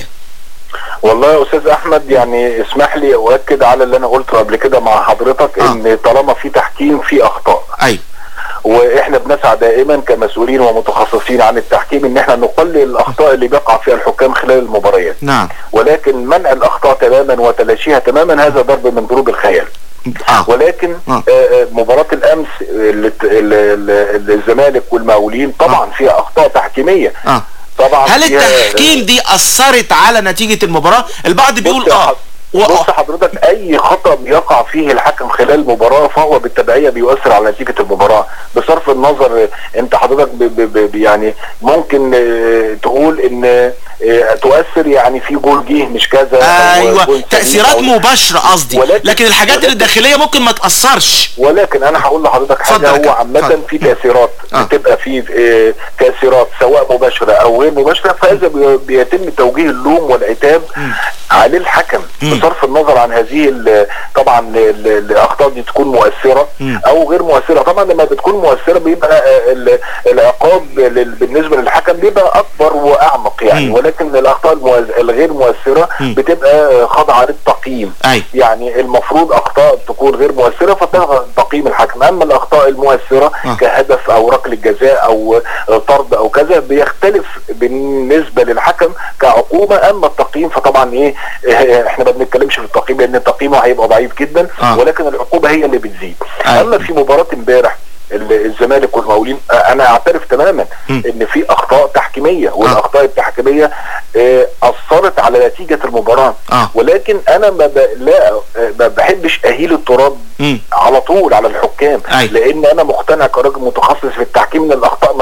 والله يا استاذ احمد يعني اسمح لي اؤكد على اللي انا قلته قبل كده مع حضرتك ان طالما في تحكيم في اخطاء ايوه واحنا بنسعى دائما كمسؤولين ومتخصصين عن التحكيم ان احنا نقلل الاخطاء اللي بيقع فيها الحكام خلال المباريات نعم ولكن منع الاخطاء تماما وتلاشيها تماما هذا ضرب من ضروب الخيال آه. ولكن آه. آه مباراة الامس اللي ت- اللي- اللي الزمالك والمقاولين طبعا فيها اخطاء تحكيمية اه طبعا هل فيها- التحكيم دي اثرت على نتيجه المباراه البعض بيقول اه بص حضرتك اي خطا بيقع فيه الحكم خلال المباراه فهو بالتبعيه بيؤثر على نتيجه المباراه بصرف النظر انت حضرتك ب ب ب يعني ممكن آه، تقول ان آه، تؤثر يعني في جول جه مش كذا أو ايوه جول سليم تاثيرات أو- مباشره قصدي لكن الحاجات اللي الداخليه ممكن ما تاثرش ولكن انا هقول لحضرتك حاجه اتفضل يا هو كابتن، عامه اتفضل. في تاثيرات بتبقى في آه، تاثيرات سواء مباشره او غير مباشره فهذا بي- بيتم توجيه اللوم والعتاب عليه الحكم بصرف النظر عن هذه ال- طبعا ال- الاخطاء دي تكون مؤثره او غير مؤثره طبعا لما بتكون مؤثره بيبقى آه، ال- العقاب لل- بالنسبه للحكم بيبقى اكبر واعمق يعني ولكن الاخطاء المؤز- الغير مؤثره بتبقى آه، خاضعه للتقييم أي. يعني المفروض اخطاء تكون غير مؤثره فتخضع تقييم الحكم اما الاخطاء المؤثره كهدف او ركله جزاء او آه، طرد او كذا بيختلف بالنسبه للحكم كعقوبه اما التقييم فطبعا ايه آه، احنا ما بنتكلمش في التقييم لان تقييمه هيبقى ضعيف جدا آه. ولكن العقوبه هي اللي بتزيد أي. اما في مباراه امبارح ال- الزمالك والمقاولين آه، انا اعترف تماما ان في اخطاء تحكيميه والاخطاء التحكيميه آه، اثرت على نتيجه المباراه آه. ولكن انا ما ب... لا آه، ما بحبش اهيل التراب مم. على طول على الحكام أي. لان انا مقتنع كراجل متخصص في التحكيم ان الاخطاء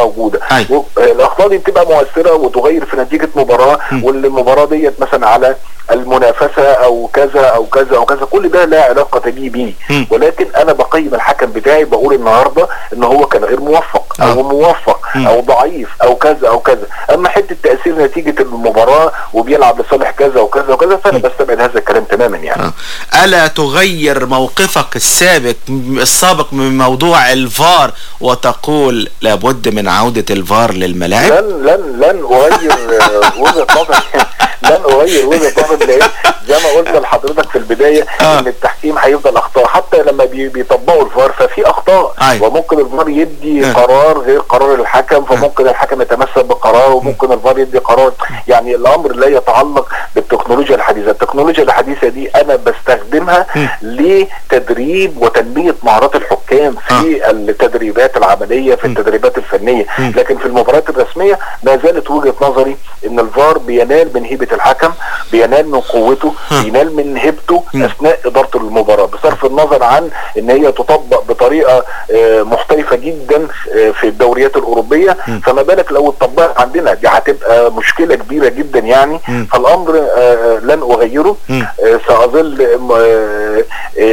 موجوده و- الاخطاء دي بتبقى مؤثره وتغير في نتيجه مباراه والمباراه ديت مثلا على المنافسه او كذا او كذا او كذا كل ده لا علاقه لي بيه ولكن انا بقيم الحكم بتاعي بقول النهارده ان هو كان غير موفق او موفق او ضعيف او كذا او كذا اما حته تاثير نتيجه المباراه وبيلعب لصالح كذا وكذا وكذا فانا بستبعد هذا الكلام تماما يعني ألا تغير موقفك السابق السابق من موضوع الفار وتقول لابد من عودة الفار للملاعب لن لن لن اغير آه، وجهه نظري لن اغير وجهه نظري لان زي ما قلت لحضرتك في البدايه ان التحكيم هيفضل اخطاء حتى لما بي- بيطبقوا الفار ففي اخطاء وممكن الفار يدي قرار غير قرار الحكم فممكن الحكم يتمسك بقراره وممكن الفار يدي قرار يعني الامر لا يتعلق بالتكنولوجيا الحديثه التكنولوجيا الحديثه دي انا بستخدمها لتدريب وتنميه مهارات الحكام في التدريبات العمليه في التدريبات الفنيه لكن في المباريات الرسميه ما زالت وجهه نظري ان الفار بينال من هيبه الحكم بينال من قوته بينال من هيبته اثناء ادارته للمباراه بصرف النظر عن ان هي تطبق بطريقه آه، مختلفه جدا آه، في الدوريات الاوروبيه فما بالك لو اتطبقت عندنا دي هتبقى مشكله كبيره جدا يعني فالامر آه، لن اغيره آه، ساظل آه، آه،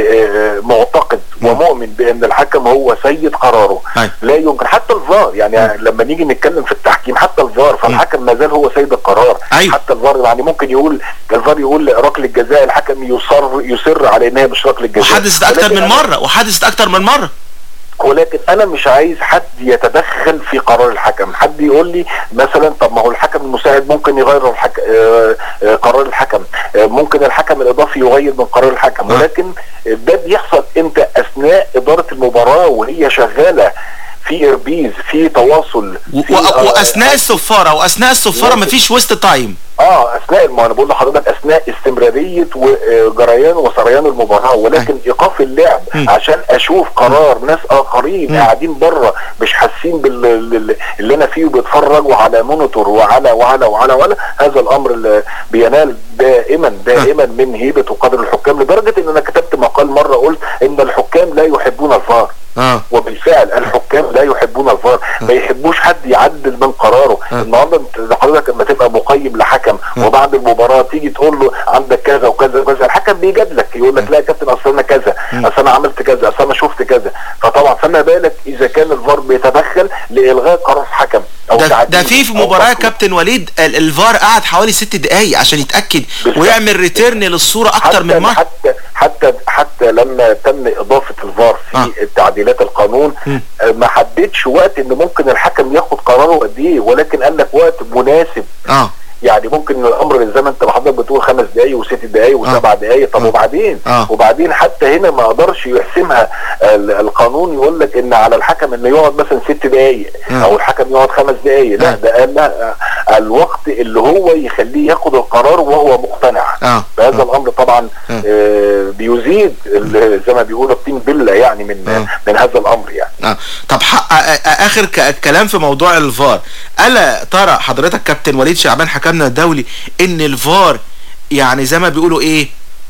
آه، معتقد ومؤمن بان الحكم هو سيد قراره لا يمكن حتى الفار يعني لما نيجي نتكلم في التحكيم حتى الفار فالحكم ما زال هو سيد القرار حتى الفار يعني ممكن يقول الفار يقول ركله الجزاء الحكم يصر يصر على انها مش ركله جزاء وحدثت أكتر ولكن من أنا- مرة وحدثت أكتر من مرة ولكن انا مش عايز حد يتدخل في قرار الحكم حد يقول لي مثلا طب ما هو الحكم المساعد ممكن يغير الحك... آه، آه، قرار الحكم آه، ممكن الحكم الاضافي يغير من قرار الحكم ولكن ده بيحصل امتى اثناء اداره المباراه وهي شغاله في اربيز في تواصل في و- وأثناء الصفارة وأثناء الصفارة مفيش ويست تايم اه اثناء ما انا بقول لحضرتك اثناء استمراريه وجريان وسريان المباراه ولكن ايقاف اللعب عشان اشوف قرار ناس اخرين قاعدين بره مش حاسين باللي اللي انا فيه وبيتفرجوا على مونيتور وعلى وعلى وعلى وعلى هذا الامر اللي بينال دائما دائما من هيبه وقدر الحكام لدرجه ان انا كتبت مقال مره قلت ان الحكام لا يحبون الفار اه وبالفعل الحكام لا يحبون الفار ما يحبوش حد يعدل من قراره النهارده انت حضرتك لما تبقى مقيم لحكم وبعد المباراه تيجي تقول له عندك كذا وكذا وكذا الحكم بيجادلك يقول لك لا يا كابتن اصل انا كذا اصل انا عملت كذا اصل انا شفت كذا فطبعا فما بالك اذا كان الفار بيتدخل لالغاء قرار حكم او ده, تعديل ده في في أو مباراة كابتن وليد ال- الفار قعد حوالي ست دقايق عشان يتأكد ويعمل ريتيرن للصورة أكتر من حتى مرة حتى حتى حتى لما تم اضافه الفار في آه. تعديلات القانون آه، ما حددش وقت ان ممكن الحكم ياخد قراره قد ايه ولكن قال لك وقت مناسب اه يعني ممكن الامر زي ما انت حضرتك بتقول خمس دقائق وست دقائق وسبع دقائق طب وبعدين آه. وبعدين حتى هنا ما قدرش يحسمها ال- القانون يقول لك ان على الحكم انه يقعد مثلا ست دقائق آه. او الحكم يقعد خمس دقائق لا ده قال لا آه، الوقت اللي هو يخليه ياخد القرار وهو مقتنع اه فهذا الامر طبعا آه بيزيد ال- زي ما بيقولوا الطين بله يعني من من هذا الامر يعني آه. طب حق آ- آ- اخر ك- كلام في موضوع الفار الا ترى حضرتك كابتن وليد شعبان حكمنا الدولي ان الفار يعني زي ما بيقولوا ايه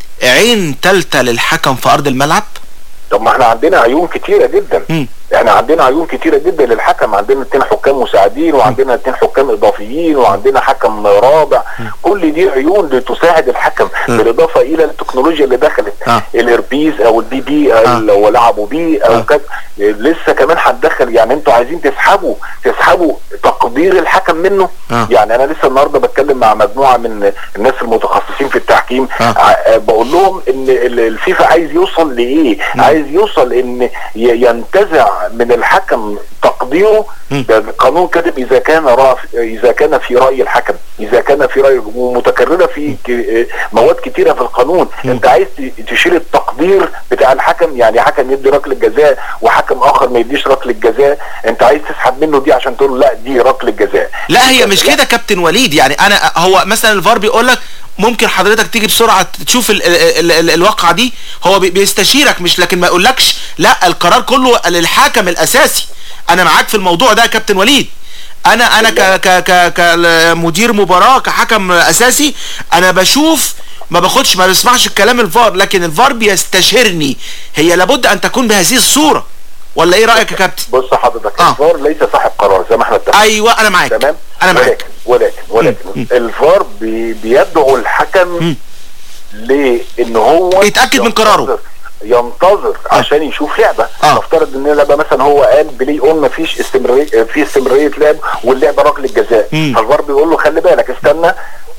عين تالتة للحكم في ارض الملعب طب ما احنا عندنا عيون كتيره جدا احنا عندنا عيون كتيره جدا للحكم عندنا اتنين حكام مساعدين وعندنا اتنين حكام اضافيين وعندنا حكم رابع كل دي عيون لتساعد الحكم بالاضافه الى التكنولوجيا اللي دخلت الاربيز او البي بي لو لعبوا بيه او كذا لسه كمان هتدخل يعني انتوا عايزين تسحبوا تسحبوا تقدير الحكم منه آه. يعني انا لسه النهارده بتكلم مع مجموعه من الناس المتخصصين في التحكيم ع- بقول لهم ان ال- الفيفا عايز يوصل لايه عايز يوصل ان ي- ينتزع من الحكم تقديره ده القانون كاتب اذا كان رأ... اذا كان في راي الحكم اذا كان في راي ومتكرره في ك... مواد كتيره في القانون انت عايز ت- تشيل التقدير بتاع الحكم يعني حكم يدي ركله جزاء وحكم اخر ما يديش ركله جزاء انت عايز تسحب منه دي عشان تقول له لا دي ركله جزاء لا هي مش كده كابتن وليد يعني انا هو مثلا الفار بيقول لك ممكن حضرتك تيجي بسرعه تشوف ال ال ال الواقعه دي هو بي- بيستشيرك مش لكن ما يقولكش لا القرار كله للحكم الاساسي انا معاك في الموضوع ده يا كابتن وليد انا انا ك ك ك كمدير مباراه كحكم اساسي انا بشوف ما باخدش ما بسمعش الكلام الفار لكن الفار بيستشيرني هي لابد ان تكون بهذه الصوره ولا ايه رايك يا كابتن بص حضرتك الفار ليس صاحب قرار زي ما احنا اتفقنا ايوه انا معاك تمام انا معاك ولكن ولكن ولكن الفار بي بيدعو الحكم لان هو يتاكد من قراره ينتظر عشان يشوف لعبه آه. نفترض ان لعبه مثلا هو قال بلاي اون مفيش استمراريه في استمراريه لعب واللعبه ركله جزاء فالفار بيقول له خلي بالك استنى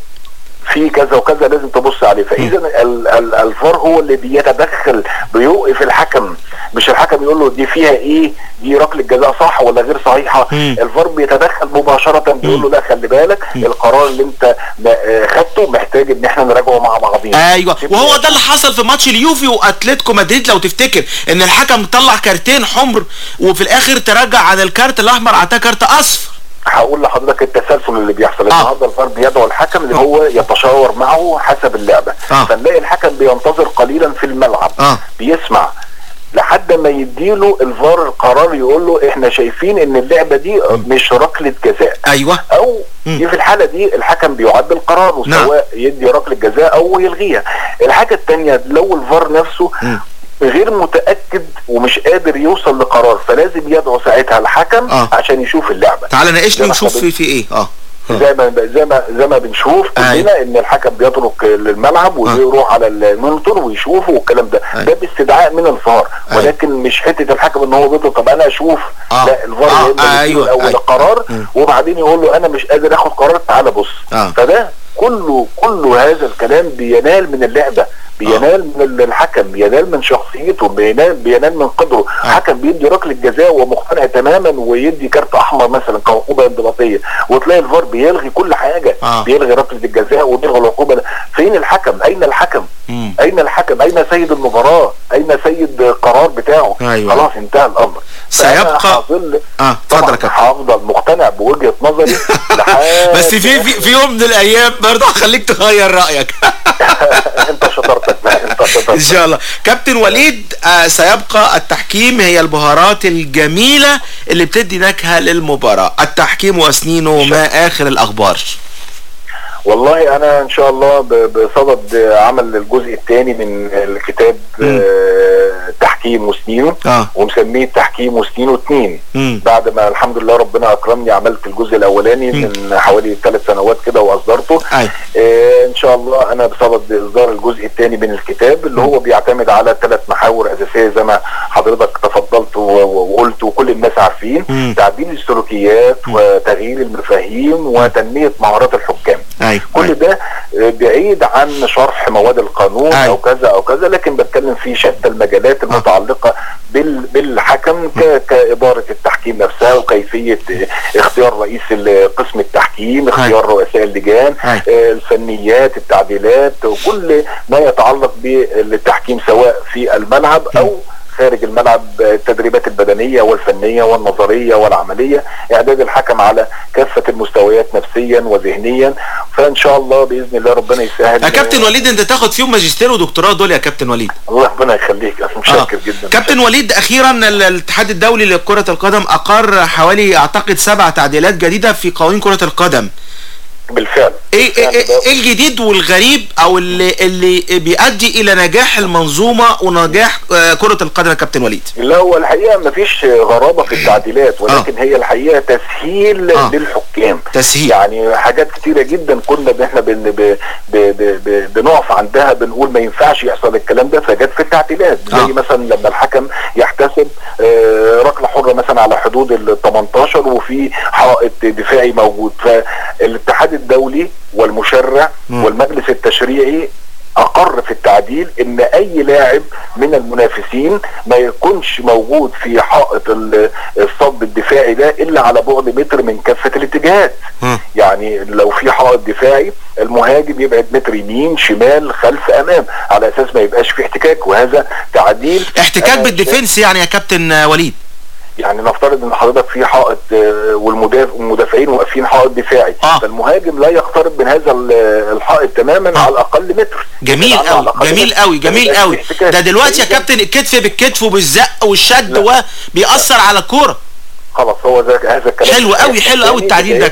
في كذا وكذا لازم تبص عليه فاذا ال- ال- الفار هو اللي بيتدخل بيوقف الحكم مش الحكم يقول له دي فيها ايه دي ركله جزاء صح ولا غير صحيحه الفار بيتدخل مباشره بيقول له لا خلي بالك القرار اللي انت م- آه، خدته محتاج ان احنا نراجعه مع بعضينا ايوه وهو ده اللي حصل في ماتش اليوفي واتلتيكو مدريد لو تفتكر ان الحكم طلع كارتين حمر وفي الاخر تراجع عن الكارت الاحمر اعطاه كارت اصفر هقول لحضرتك التسلسل اللي بيحصل النهارده الفار بيدعو الحكم ان هو يتشاور معه حسب اللعبه آه. فنلاقي الحكم بينتظر قليلا في الملعب آه. بيسمع لحد ما يديله الفار القرار يقول له احنا شايفين ان اللعبه دي مش ركله جزاء ايوه او دي في الحاله دي الحكم بيعدل قراره نعم. سواء يدي ركله جزاء او يلغيها الحاجه الثانيه لو الفار نفسه غير متاكد ومش قادر يوصل لقرار فلازم يدعو ساعتها الحكم آه. عشان يشوف اللعبه تعالى ناقشني زي ما ونشوف احنا في في ايه اه زي ما زي ما زي ما بنشوف كلنا ان الحكم بيترك الملعب ويروح على المونيتور ويشوفه والكلام ده ده باستدعاء من الفار ولكن مش حته الحكم ان هو بيقول طب انا اشوف آه. لا الفار آه. يا اما أيوة. يديله الاول أيوة. القرار وبعدين يقول له انا مش قادر اخد قرار تعالى بص آه. فده كله كله هذا الكلام بينال من اللعبه بينال من الحكم بينال من شخصيته بينال بينال من قدره حكم بيدي ركله جزاء ومقتنع تماما ويدي كارت احمر مثلا كعقوبه انضباطيه وتلاقي الفار بيلغي كل حاجه آه. بيلغي ركله الجزاء وبيلغي العقوبه فين الحكم اين الحكم مم. اين الحكم اين سيد المباراه اين سيد القرار بتاعه أيوة. خلاص انتهى الامر سيبقى- فأنا هظل اه اتفضل يا كابتن هفضل مقتنع بوجهه نظري لحد بس في في في يوم من الايام برضه هخليك تغير رايك انت شطارتك بقى انت شطارتك ان شاء الله كابتن وليد آه سيبقى التحكيم هي البهارات الجميله اللي بتدي نكهه للمباراه التحكيم وسنينه ما اخر الاخبار والله انا ان شاء الله ب- بصدد عمل الجزء الثاني من الكتاب آه، تحكيم وسنينه اه ومسميه تحكيم وسنينه اتنين مم. بعد ما الحمد لله ربنا اكرمني عملت الجزء الاولاني من حوالي ثلاث سنوات كده واصدرته أي. آه ان شاء الله انا بصدد اصدار الجزء الثاني من الكتاب اللي هو بيعتمد على ثلاث محاور اساسيه زي ما حضرتك تفضلت و- و- وقلت وكل الناس عارفين مم. تعديل السلوكيات وتغيير المفاهيم وتنميه مهارات الحكام ايوه كل ده آه، بعيد عن شرح مواد القانون أي. او كذا او كذا لكن بتكلم في شتى المجالات المتعلقه بال بالحكم ك- كاداره التحكيم نفسها وكيفيه آه، اختيار رئيس ال- قسم التحكيم اختيار رؤساء اللجان أي. آه، الفنيات التعديلات وكل ما يتعلق بالتحكيم سواء في الملعب او خارج الملعب التدريبات البدنية والفنية والنظرية والعملية إعداد الحكم على كافة المستويات نفسيا وذهنيا فإن شاء الله بإذن الله ربنا يسهل يا كابتن وليد انت تاخد فيهم ماجستير ودكتوراه دول يا كابتن وليد الله ربنا يخليك أنا متشكر جدا كابتن وليد اخيرا ال- الاتحاد الدولي لكرة القدم اقر حوالي اعتقد سبع تعديلات جديدة في قوانين كرة القدم بالفعل ايه ايه ايه إيه الجديد والغريب او اللي اللي بيؤدي الى نجاح المنظومة ونجاح آه، كرة القدم يا كابتن وليد لا هو الحقيقة مفيش غرابة في التعديلات ولكن هي الحقيقة تسهيل آه. للحكام تسهيل يعني حاجات كتيرة جدا كنا ب- احنا بن ب ب ب ب بنقف عندها بنقول ما ينفعش يحصل الكلام ده فجت في التعديلات زي آه. مثلا لما الحكم يحتسب آه، ركلة حرة مثلا على حدود ال 18 وفي حائط دفاعي موجود فالاتحاد الدولي والمشرع مم. والمجلس التشريعي اقر في التعديل ان اي لاعب من المنافسين ما يكونش موجود في حائط ال- الصد الدفاعي ده الا على بعد متر من كافه الاتجاهات يعني لو في حائط دفاعي المهاجم يبعد متر يمين شمال خلف امام على اساس ما يبقاش في احتكاك وهذا تعديل احتكاك أنا بالديفنس يعني يا كابتن آه، وليد يعني نفترض ان حضرتك في حائط آه، والمدافع والمدافعين واقفين حائط دفاعي آه. فالمهاجم لا يقترب من هذا ال- الحائط تماما على الاقل متر جميل يعني على قوي الأقل جميل متر. قوي جميل ما قوي يبقاش في احتكاك. ده دلوقتي يا فإذا كابتن الكتف بالكتف وبالزق والشد وبيأثر على الكورة خلاص هو ذاك هذا الكلام حلو قوي حلو قوي التعديل ده يا بداية- كابتن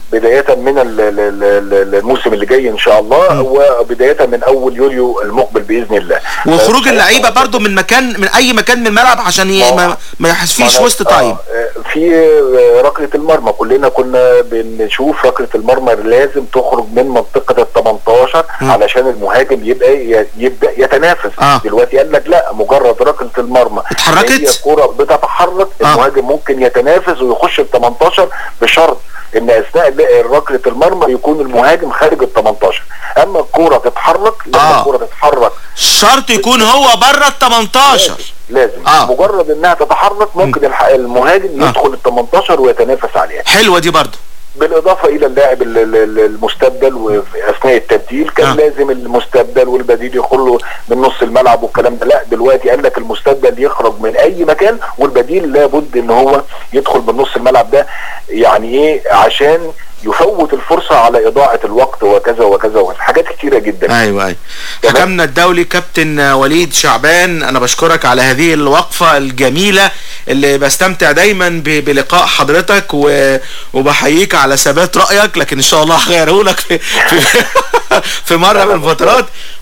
بداية من ال- ال- ال- ال- الموسم اللي جاي ان شاء الله وبداية من اول يوليو المقبل باذن الله وخروج اللعيبه برضو من مكان من اي مكان من الملعب عشان ي... ما, ما يحسفيش معنا- وسط تايم آه، في آه، ركله المرمى كلنا كنا بنشوف ركله المرمى لازم تخرج من منطقه ال 18 علشان المهاجم يبقى ي- يبدا يتنافس آه. دلوقتي قال لك لا مجرد ركله المرمى اتحركت؟ هي كره بتتحرك المهاجم ممكن يتنافس ويخش ال 18 بشرط ان اثناء ل- ركله المرمى يكون المهاجم خارج ال 18 اما الكوره تتحرك لما آه. الكوره تتحرك شرط يكون هو بره ال 18 لازم آه. مجرد انها تتحرك ممكن الح- المهاجم يدخل ال 18 ويتنافس عليها حلوه دي برضو بالاضافه الى اللاعب ال- ال- ال- المستبدل وفي اثناء التبديل كان آه. لازم المستبدل والبديل يخرجوا من نص الملعب والكلام ده لا دلوقتي قال لك المستبدل يخرج من اي مكان والبديل لابد ان هو يدخل من نص الملعب ده يعني ايه عشان يفوت الفرصه على اضاعه الوقت وكذا وكذا وكذا حاجات كتيره جدا ايوه ايوه حكمنا الدولي كابتن وليد شعبان انا بشكرك على هذه الوقفه الجميله اللي بستمتع دايما ب- بلقاء حضرتك و... وبحييك على ثبات رايك لكن ان شاء الله هغيره لك في في, في مره من الفترات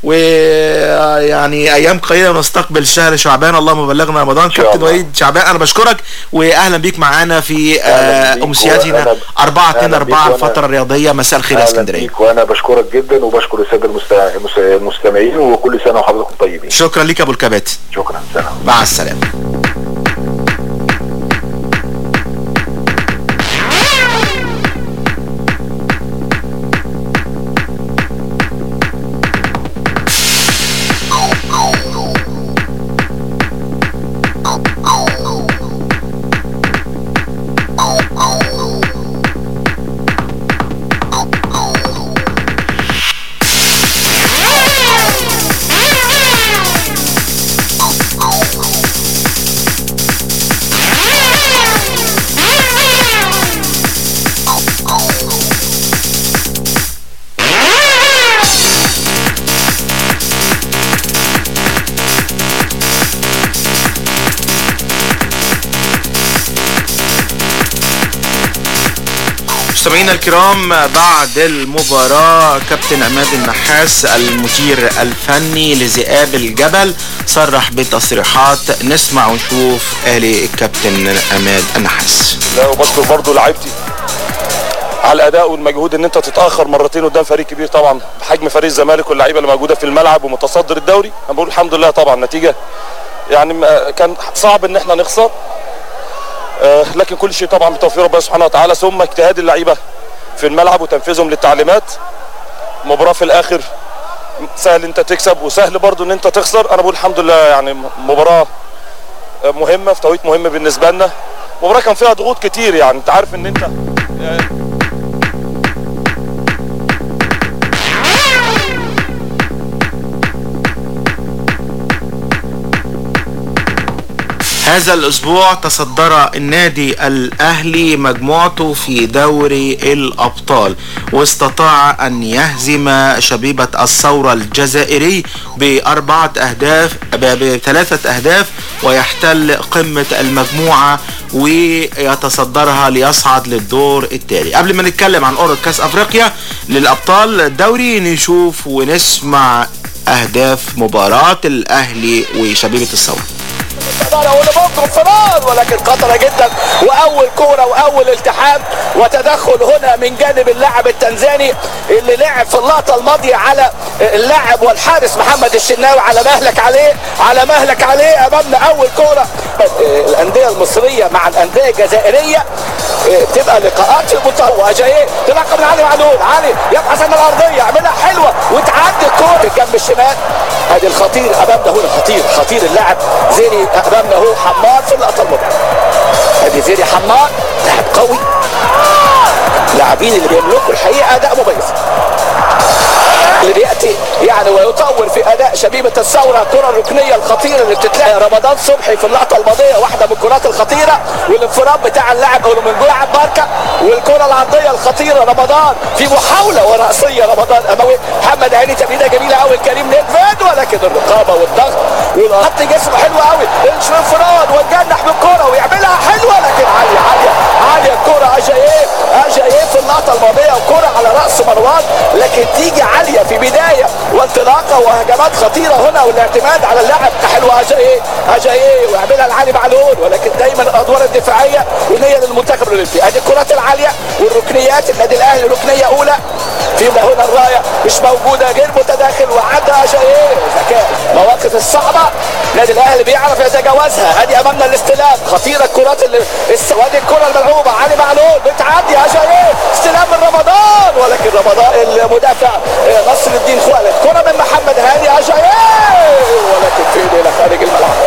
ويعني ايام قليله ونستقبل شهر شعبان اللهم بلغنا رمضان كابتن وليد شعبان انا بشكرك واهلا بيك معانا في آه، امسياتنا وأنا- 4 2 أهلا بيك 4 وأنا- الفتره الرياضيه مساء الخير يا أهلاً اسكندريه بيك وانا بشكرك جدا وبشكر الساده المست- المس- المستمعين وكل سنه وحضراتكم طيبين شكرا لك يا ابو الكباتن شكرا سلام مع السلامه مستمعينا الكرام بعد المباراة كابتن عماد النحاس المدير الفني لذئاب الجبل صرح بتصريحات نسمع ونشوف قال الكابتن عماد النحاس لا وبشكر برضو لعيبتي على الاداء والمجهود ان انت تتاخر مرتين قدام فريق كبير طبعا بحجم فريق الزمالك واللعيبه اللي موجوده في الملعب ومتصدر الدوري انا بقول الحمد لله طبعا نتيجه يعني ما- كان صعب ان احنا نخسر آه، لكن كل شيء طبعا بتوفيق ربنا سبحانه وتعالى ثم اجتهاد اللعيبه في الملعب وتنفيذهم للتعليمات مباراه في الاخر سهل انت تكسب وسهل برضو ان انت تخسر انا بقول الحمد لله يعني مباراه آه، مهمه في توقيت مهم بالنسبه لنا مباراه كان فيها ضغوط كتير يعني انت عارف ان انت آه، هذا الأسبوع تصدر النادي الأهلي مجموعته في دوري الأبطال واستطاع أن يهزم شبيبة الثورة الجزائري بأربعة أهداف ب- بثلاثة أهداف ويحتل قمة المجموعة ويتصدرها ليصعد للدور التالي قبل ما نتكلم عن قرعة كأس أفريقيا للأبطال الدوري نشوف ونسمع أهداف مباراة الأهلي وشبيبة الثورة انا ولا ممكن انفراد ولكن خطره جدا واول كوره واول التحام وتدخل هنا من جانب اللاعب التنزاني اللي لعب في اللقطه الماضيه على اللاعب والحارس محمد الشناوي على مهلك عليه على مهلك عليه امامنا اول كوره الانديه المصريه مع الانديه الجزائريه بتبقى لقاءات في المنتهى واجاييه تلقى من علي معلول علي يبحث عن الارضيه يعملها حلوه وتعدي الكوره الجنب الشمال ادي الخطير امامنا هنا خطير خطير اللاعب زيني امامنا هو حمار في اللقطه الماضيه ادي زيني حمار لاعب قوي لاعبين اللي بيملكوا الحقيقه اداء مميز اللي بياتي يعني ويطور في اداء شبيب شبيبه الثوره الكره الركنيه الخطيره اللي بتتلعب رمضان صبحي في اللقطه الماضيه واحده من الكرات الخطيره والانفراد بتاع اللاعب او من لاعب باركا والكره العرضيه الخطيره رمضان في محاوله وراسيه رمضان اموي محمد هاني تمريره جميله قوي الكريم نيدفيد ولكن الرقابه والضغط والخط جسمه حلو قوي الانفراد والجنح بالكره ويعملها حلوه لكن عاليه عاليه عاليه الكره اجاييه اجاييه في اللقطه الماضيه وكره على راس مروان لكن تيجي عاليه في بدايه وانطلاقه وهجمات خطيره هنا والاعتماد على اللاعب حلوه اجاييه اجاييه ويعملها العالي معلول ولكن دايما الادوار الدفاعيه وهي للمنتخب الاولمبي ادي الكرات العاليه والركنيات النادي الاهلي ركنيه اولى في هنا الرايه مش موجوده غير متداخل وعدى اجاييه ذكاء مواقف الصعبه النادي الاهلي بيعرف يتجاوزها ادي امامنا الاستلام خطيره الكرات اللي الس- وادي الكره الملعوبه علي معلول بتعدي اجاييه استلام من رمضان ولكن رمضان المدافع آه، نصر الدين خالد كره من محمد هاني اجاييه ولكن فين الى خارج الملعب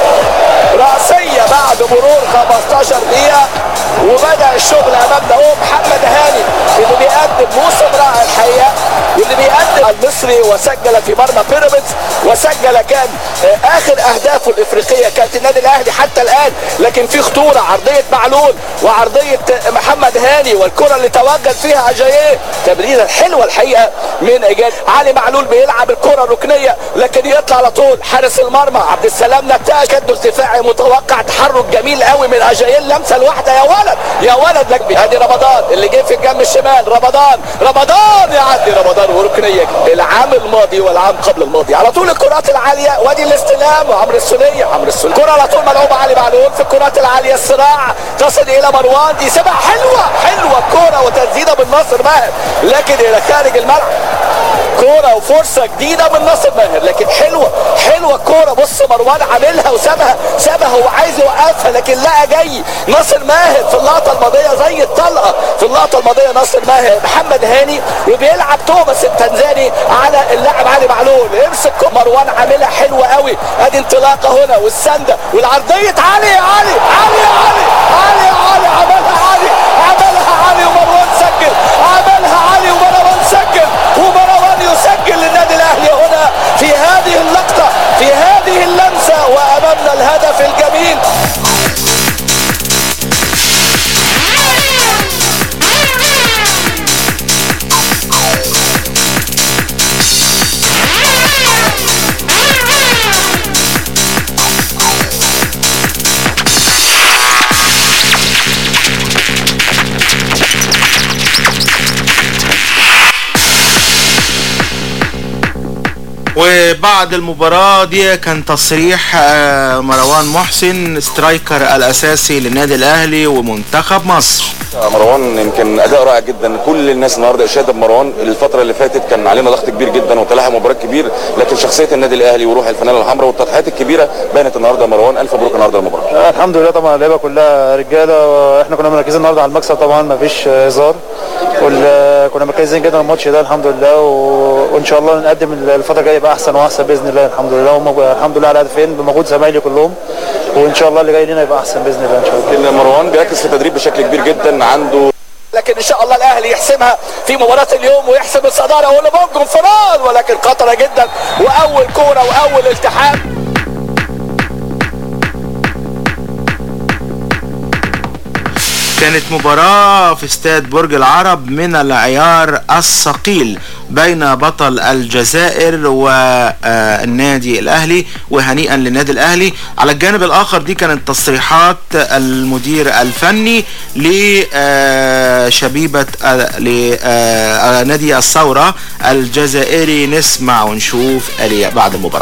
رأسية بعد مرور 15 دقيقة وبدأ الشغل أمامنا هو محمد هاني اللي بيقدم موسم رائع الحقيقة واللي بيقدم المصري وسجل في مرمى بيراميدز وسجل كان آه، آخر أهدافه الإفريقية كانت النادي الأهلي حتى الآن لكن في خطورة عرضية معلول وعرضية آه، محمد هاني والكرة اللي توغل فيها أجاييه تمريرة حلوة الحقيقة من إيجاد علي معلول بيلعب الكرة الركنية لكن يطلع على طول حارس المرمى عبد السلام نتاج كد ارتفاعي متوقع تحرك جميل قوي من اجاييه اللمسه الواحده يا ولد يا ولد لك ادي رمضان اللي جه في الجنب الشمال رمضان رمضان يعدي رمضان وركنيه العام الماضي والعام قبل الماضي على طول الكرات العاليه وادي الاستلام وعمرو السوليه عمرو السوليه الكره على طول ملعوبه علي معلول في الكرات العاليه الصراع تصل الى مروان دي سبع حلوه حلوه الكره وتسديده من ناصر ماهر لكن الى خارج الملعب كوره وفرصه جديده من ناصر ماهر لكن حلوه حلوه الكوره بص مروان عاملها وسابها سابها هو عايز يوقفها لكن لقى جاي ناصر ماهر في اللقطه الماضيه زي الطلقه في اللقطه الماضيه ناصر ماهر محمد هاني وبيلعب توماس التنزاني على اللاعب علي معلول يمسك مروان عاملها حلوه قوي ادي انطلاقه هنا والسنده والعرضيه علي علي علي علي علي علي عملها علي عملها علي ومروان سجل عملها علي ومروان سجل ومروان يسجل للنادي الاهلي هنا في هذه اللقطه في هذه اللمسه وامامنا الهدف الجميل وبعد المباراة دي كان تصريح آه، مروان محسن سترايكر الأساسي للنادي الأهلي ومنتخب مصر مروان يمكن اداء رائع جدا كل الناس النهارده اشاده بمروان الفتره اللي فاتت كان علينا ضغط كبير جدا وتلاحم مباريات كبير لكن شخصيه النادي الاهلي وروح الفانيلا الحمراء والتضحيات الكبيره بانت النهارده مروان الف مبروك النهارده المباراه آه، الحمد لله طبعا اللعيبه كلها رجاله واحنا كنا مركزين النهارده على المكسب طبعا ما فيش آه، هزار وال- كنا مركزين جدا الماتش ده الحمد لله و... وان شاء الله نقدم الفتره الجايه يبقى احسن واحسن باذن الله الحمد لله وم... الحمد لله على هدفين بمجهود زمايلي كلهم وان شاء الله اللي جاي لنا يبقى احسن باذن الله ان شاء الله لان مروان بيركز في التدريب بشكل كبير جدا عنده لكن ان شاء الله الاهلي يحسمها في مباراه اليوم ويحسم الصداره ولبونج انفراد ولكن خطره جدا واول كوره واول التحام كانت مباراة في استاد برج العرب من العيار الثقيل بين بطل الجزائر والنادي الأهلي وهنيئا للنادي الأهلي على الجانب الآخر دي كانت تصريحات المدير الفني لشبيبة لنادي الثورة الجزائري نسمع ونشوف آلية بعد المباراة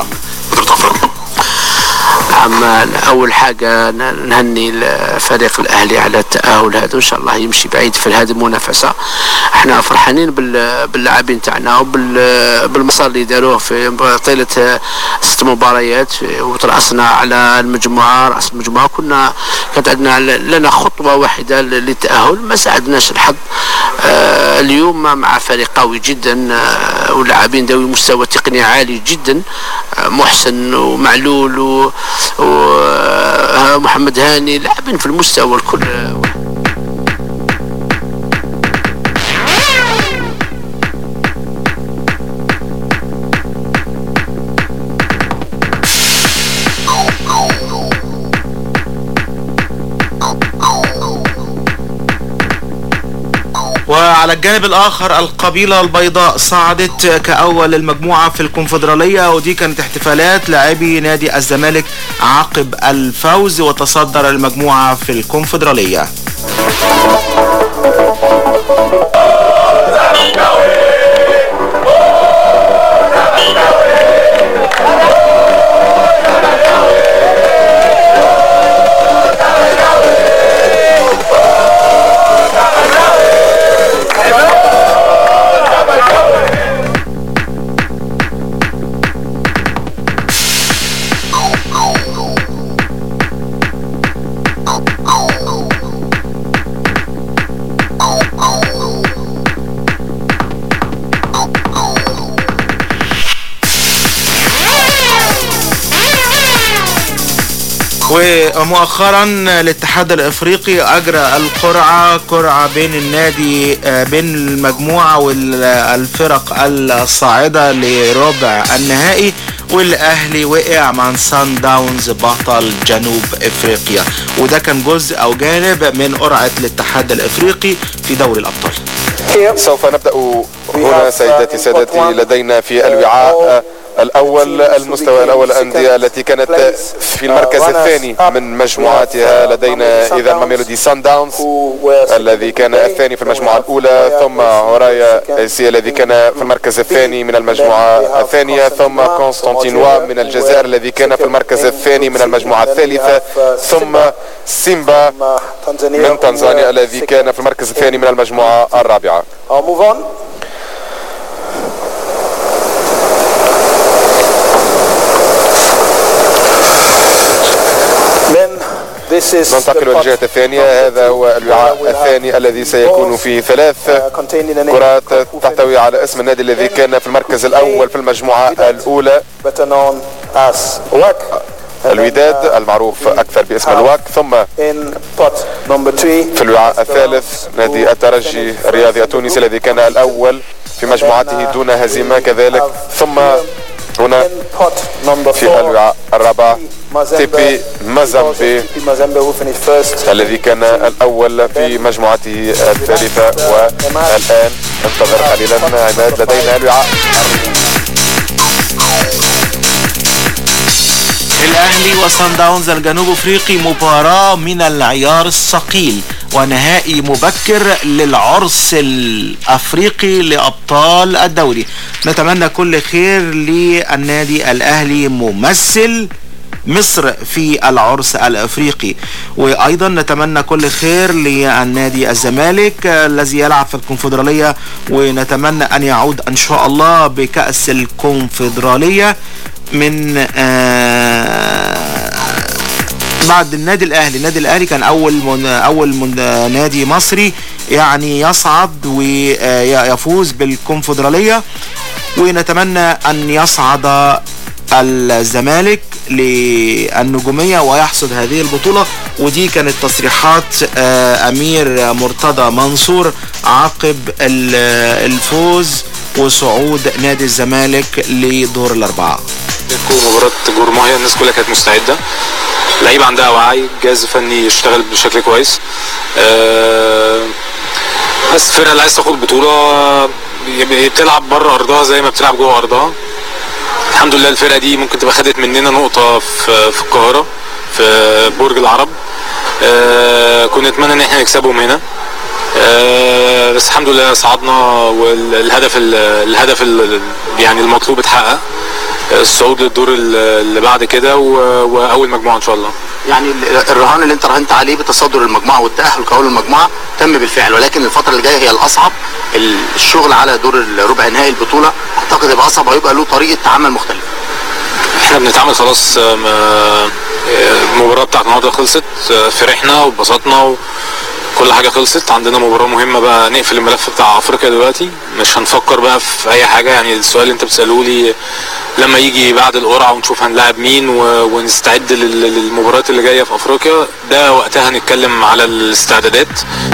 أما أول حاجة ن- نهني الفريق الأهلي على التأهل هذا وإن شاء الله يمشي بعيد في هذه المنافسة احنا فرحانين بال- باللاعبين تاعنا وبالمسار اللي داروه في طيلة ست مباريات وترأسنا على المجموعة رأس المجموعة كنا كانت عندنا ل- لنا خطوة واحدة ل- للتأهل ما ساعدناش الحظ آه، اليوم مع فريق قوي جدا آه، ولاعبين ذوي مستوى تقني عالي جدا آه، محسن ومعلول و- ومحمد هاني لاعبين في المستوى الكل على الجانب الآخر القبيلة البيضاء صعدت كأول المجموعة في الكونفدرالية ودي كانت احتفالات لاعبي نادي الزمالك عقب الفوز وتصدر المجموعة في الكونفدرالية ومؤخرا الاتحاد الافريقي اجرى القرعه قرعه بين النادي آه، بين المجموعه والفرق الصاعده لربع النهائي والاهلي وقع مع سان داونز بطل جنوب افريقيا وده كان جزء او جانب من قرعه الاتحاد الافريقي في دوري الابطال سوف نبدأ هنا سيداتي سادتي لدينا في الوعاء الأول المستوى الأول الأندية التي كانت في المركز الثاني من مجموعاتها لدينا إذا ميلودي سان داونز الذي كان الثاني في المجموعة الأولى ثم هورايا سي الذي كان في المركز الثاني من المجموعة الثانية ثم كونستانتينوا من الجزائر الذي كان في المركز الثاني من المجموعة الثالثة ثم سيمبا من تنزانيا الذي كان في المركز الثاني من المجموعة الرابعة ننتقل للجهة الثانية هذا هو الوعاء الثاني الذي سيكون فيه ثلاث كرات تحتوي على اسم النادي الذي كان في المركز الأول في المجموعة الأولى الوداد المعروف أكثر باسم الواك ثم في الوعاء الثالث نادي الترجي الرياضي التونسي الذي كان الأول في مجموعته دون هزيمة كذلك ثم هنا في الوعاء الرابع تيبي مازامبي الذي كان الأول في مجموعته الثالثة والآن انتظر قليلا عماد لدينا الوعاء الاهلي وصن داونز الجنوب افريقي مباراة من العيار الثقيل ونهائي مبكر للعرس الافريقي لابطال الدوري نتمنى كل خير للنادي الاهلي ممثل مصر في العرس الافريقي وايضا نتمنى كل خير للنادي الزمالك الذي يلعب في الكونفدراليه ونتمنى ان يعود ان شاء الله بكاس الكونفدراليه من آه بعد النادي الاهلي النادي الاهلي كان اول من اول من نادي مصري يعني يصعد ويفوز بالكونفدراليه ونتمنى ان يصعد الزمالك للنجومية ويحصد هذه البطولة ودي كانت تصريحات أمير مرتضى منصور عقب الفوز وصعود نادي الزمالك لدور الأربعة مباراة جورماهيا الناس كلها كانت مستعدة لعيبة عندها وعي جهاز فني يشتغل بشكل كويس أه بس الفرقة اللي عايز تاخد بطولة بتلعب بره أرضها زي ما بتلعب جوه أرضها الحمد لله الفرقة دي ممكن تبقى خدت مننا نقطة في, في القاهرة في برج العرب أه كنا نتمنى ان احنا نكسبهم هنا أه بس الحمد لله صعدنا والهدف الهدف يعني المطلوب اتحقق الصعود للدور اللي بعد كده واول مجموعه ان شاء الله يعني الرهان اللي انت راهنت عليه بتصدر المجموعه والتاهل كاول المجموعه تم بالفعل ولكن الفتره اللي جايه هي الاصعب الشغل على دور الربع نهائي البطوله اعتقد يبقى اصعب وهيبقى له طريقه تعامل مختلفه احنا بنتعامل خلاص المباراه بتاعت النهارده خلصت فرحنا واتبسطنا كل حاجه خلصت عندنا مباراه مهمه بقى نقفل الملف بتاع افريقيا دلوقتي مش هنفكر بقى في اي حاجه يعني السؤال اللي انت بتساله لي لما يجي بعد القرعه ونشوف هنلاعب مين ونستعد للمباريات اللي جايه في افريقيا ده وقتها هنتكلم على الاستعدادات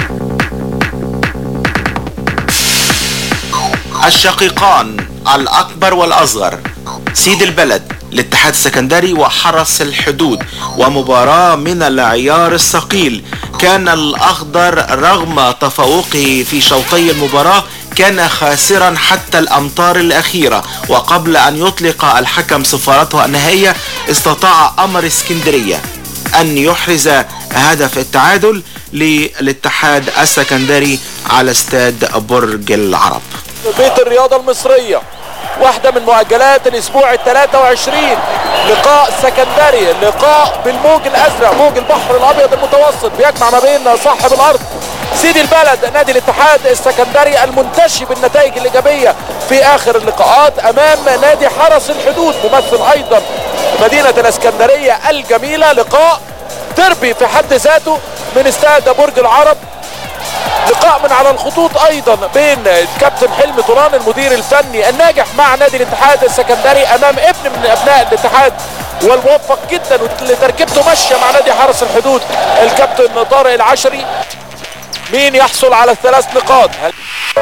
الشقيقان الأكبر والأصغر سيد البلد الاتحاد السكندري وحرس الحدود ومباراة من العيار الثقيل كان الأخضر رغم تفوقه في شوطي المباراة كان خاسرا حتى الأمتار الأخيرة وقبل أن يطلق الحكم صفارته النهائية استطاع أمر اسكندرية أن يحرز هدف التعادل للاتحاد السكندري على استاد برج العرب بيت الرياضة المصرية واحدة من مؤجلات الأسبوع ال 23 لقاء سكندري لقاء بالموج الأزرق موج البحر الأبيض المتوسط بيجمع ما بين صاحب الأرض سيدي البلد نادي الاتحاد السكندري المنتشي بالنتائج الإيجابية في آخر اللقاءات أمام نادي حرس الحدود ممثل أيضا مدينة الاسكندرية الجميلة لقاء ديربي في حد ذاته من استاد برج العرب لقاء من على الخطوط ايضا بين الكابتن حلمي طولان المدير الفني الناجح مع نادي الاتحاد السكندري امام ابن من ابناء الاتحاد والموفق جدا واللي تركيبته ماشيه مع نادي حرس الحدود الكابتن طارق العشري مين يحصل على الثلاث نقاط هل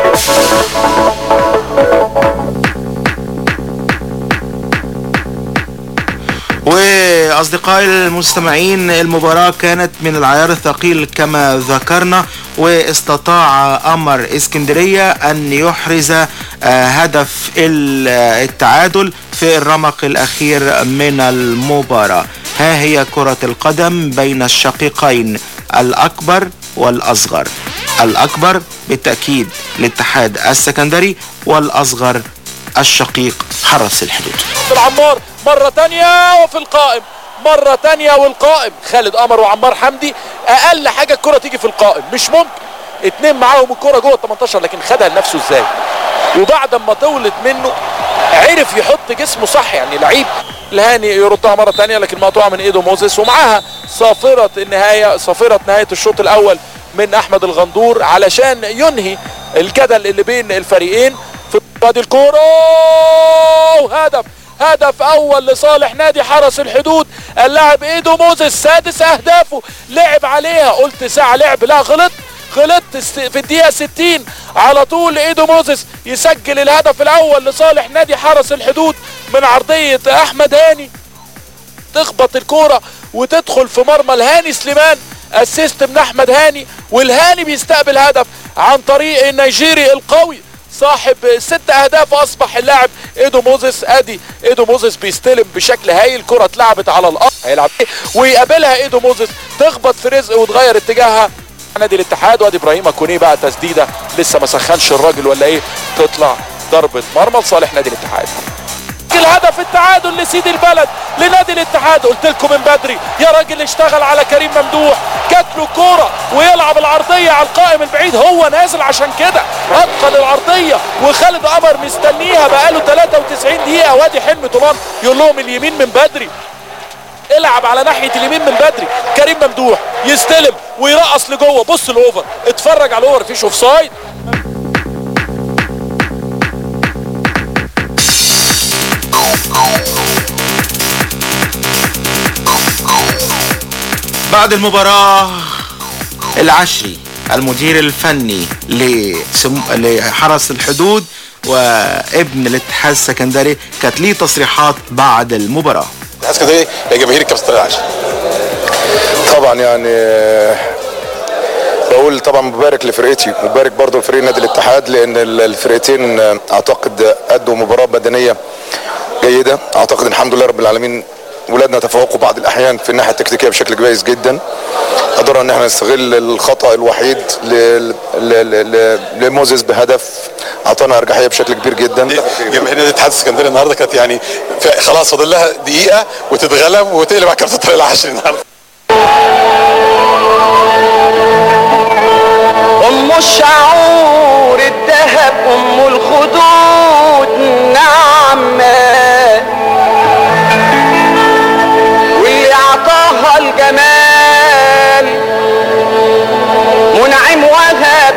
وأصدقائي المستمعين المباراة كانت من العيار الثقيل كما ذكرنا واستطاع أمر اسكندرية أن يحرز آه، هدف ال- آه، التعادل في الرمق الأخير من المباراة ها هي كرة القدم بين الشقيقين الأكبر والأصغر الأكبر بالتأكيد الاتحاد السكندري والأصغر الشقيق حرس الحدود في العمار مرة تانية وفي القائم مرة تانية والقائم خالد قمر وعمار حمدي أقل حاجة الكرة تيجي في القائم مش ممكن اتنين معاهم الكرة جوه ال 18 لكن خدها لنفسه ازاي وبعد ما طولت منه عرف يحط جسمه صح يعني لعيب الهاني يردها مرة تانية لكن مقطوعة من ايده موزيس ومعاها صافرة النهاية صافرة نهاية الشوط الأول من أحمد الغندور علشان ينهي الجدل اللي بين الفريقين في بعد الكورة وهدف هدف اول لصالح نادي حرس الحدود اللاعب ايدو موزيس سادس اهدافه لعب عليها قلت ساعة لعب لا غلط غلط است- في الدقيقة 60 على طول ايدو موزيس يسجل الهدف الاول لصالح نادي حرس الحدود من عرضية احمد هاني تخبط الكورة وتدخل في مرمى الهاني سليمان اسيست من احمد هاني والهاني بيستقبل هدف عن طريق النيجيري القوي صاحب ست اهداف اصبح اللاعب ايدو موزيس ادي ايدو موزيس بيستلم بشكل هايل كرة اتلعبت على الارض هيلعب إيه؟ ويقابلها ايدو موزيس تخبط في رزق وتغير اتجاهها نادي الاتحاد وادي ابراهيم كوني بقى تسديده لسه ما سخنش الراجل ولا ايه تطلع ضربه مرمى لصالح نادي الاتحاد الهدف التعادل لسيدي البلد لنادي الاتحاد قلت لكم من بدري يا راجل اشتغل على كريم ممدوح جات له كوره ويلعب العرضيه على القائم البعيد هو نازل عشان كده اتقن العرضيه وخالد قمر مستنيها بقاله 93 دقيقه وادي حلمي طولان يقول لهم اليمين من بدري العب على ناحيه اليمين من بدري كريم ممدوح يستلم ويرقص لجوه بص الاوفر اتفرج على الاوفر مفيش اوف سايد بعد المباراة العشري المدير الفني لسم... لحرس الحدود وابن الاتحاد السكندري كانت ليه تصريحات بعد المباراة الاسكندريه يا جماهير الكابتن طارق العشري طبعا يعني آه، بقول طبعا مبارك لفرقتي مبارك برضه لفريق نادي الاتحاد لان ال- الفرقتين آه، اعتقد ادوا مباراه بدنيه جيده اعتقد الحمد لله رب العالمين ولادنا تفوقوا بعض الاحيان في الناحيه التكتيكيه بشكل كويس جدا قدرنا ان احنا نستغل الخطا الوحيد ل- ل- ل- لموزيس بهدف اعطانا ارجحيه بشكل كبير جدا جماهير نادي الاتحاد الاسكندري النهارده كانت يعني ف- خلاص فاضل لها دقيقه وتتغلب وتقلب على كابتن طارق العشري النهارده أم الشعور الذهب أم الخدود نعمة واللي أعطاها الجمال منعم وهب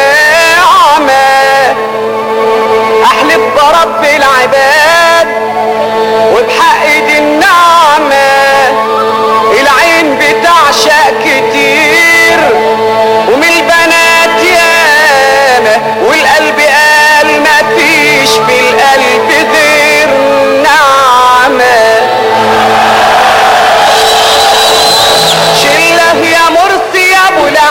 نعمة أحلف برب العباد وبحق دي النعمة العين بتعشق كتير ومن البنات ياما والقلب قال ما فيش في القلب غير نعمة شله يا مرسي يا ابو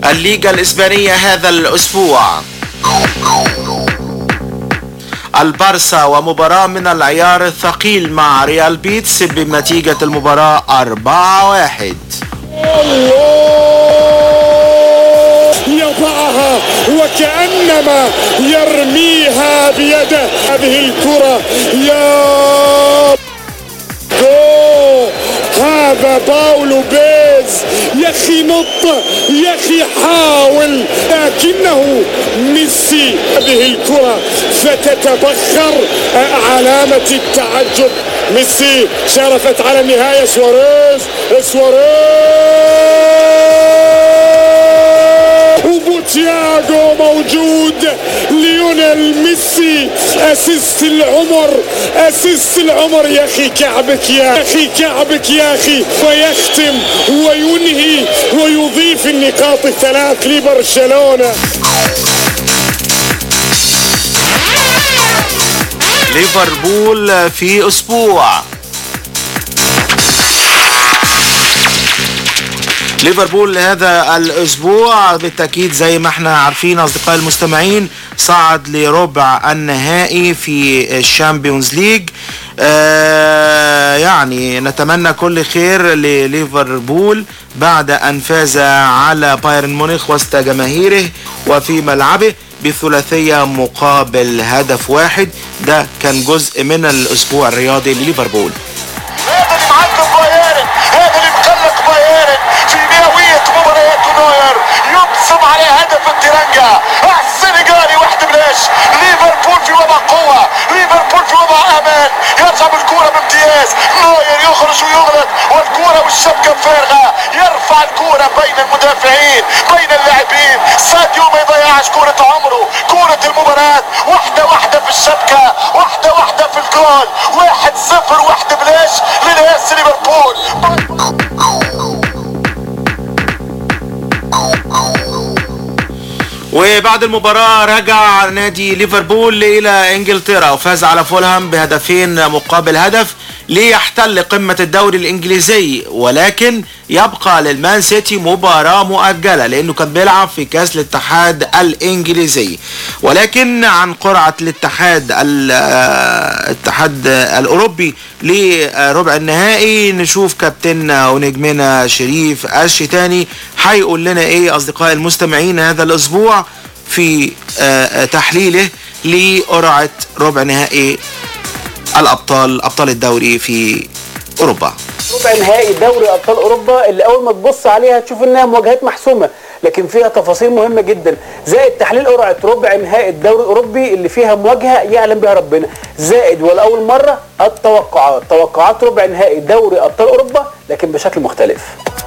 الليجا الإسبانية هذا الأسبوع البارسا ومباراة من العيار الثقيل مع ريال بيتس بنتيجة المباراة 4-1 يضعها وكأنما يرميها بيده هذه الكرة يا جو هذا باولو بيز يا اخي نط يا اخي حاول لكنه ميسي هذه الكرة فتتبخر علامة التعجب ميسي شرفت على النهاية سواريز سواريز وبوتياغو موجود ليونيل ميسي اسيست العمر اسيست العمر يا اخي كعبك يا اخي كعبك يا اخي ويختم وينهي ويضيف النقاط الثلاث لبرشلونه ليفربول في أسبوع ليفربول هذا الأسبوع بالتأكيد زي ما احنا عارفين أصدقائي المستمعين صعد لربع النهائي في الشامبيونز ليج آه يعني نتمنى كل خير لليفربول بعد أن فاز على بايرن مونيخ وسط جماهيره وفي ملعبه بثلاثية مقابل هدف واحد ده كان جزء من الأسبوع الرياضي لليفربول هذا اللي معلم بايرن هذا اللي مقلق بايرن في مئوية مباريات نوير يبصم على هدف الترنجة السنغالي واحد بلاش ليفربول في وضع قوة ليفربول في وضع امان يرجع بالكورة بامتياز نوير يخرج ويغلط والكورة والشبكة فارغة يرفع الكورة بين المدافعين بين اللاعبين ساديو ما يضيعش كورة عمره كورة المباراة واحدة واحدة في الشبكة واحدة واحدة في الجول واحد صفر واحد بلاش لناس ليفربول وبعد المباراة رجع نادي ليفربول إلى إنجلترا وفاز على فولهام بهدفين مقابل هدف ليحتل قمة الدوري الإنجليزي ولكن يبقى للمان سيتي مباراة مؤجلة لأنه كان بيلعب في كأس الاتحاد الإنجليزي ولكن عن قرعة الاتحاد الاتحاد الأوروبي لربع النهائي نشوف كابتننا ونجمنا شريف الشتاني هيقول لنا ايه اصدقائي المستمعين هذا الاسبوع في تحليله لقرعة ربع نهائي الابطال ابطال الدوري في اوروبا ربع نهائي دوري ابطال اوروبا اللي اول ما تبص عليها تشوف انها مواجهات محسومه لكن فيها تفاصيل مهمه جدا زائد تحليل قرعه ربع نهائي الدوري الاوروبي اللي فيها مواجهه يعلم بها ربنا زائد ولاول مره التوقعات توقعات ربع نهائي دوري ابطال اوروبا لكن بشكل مختلف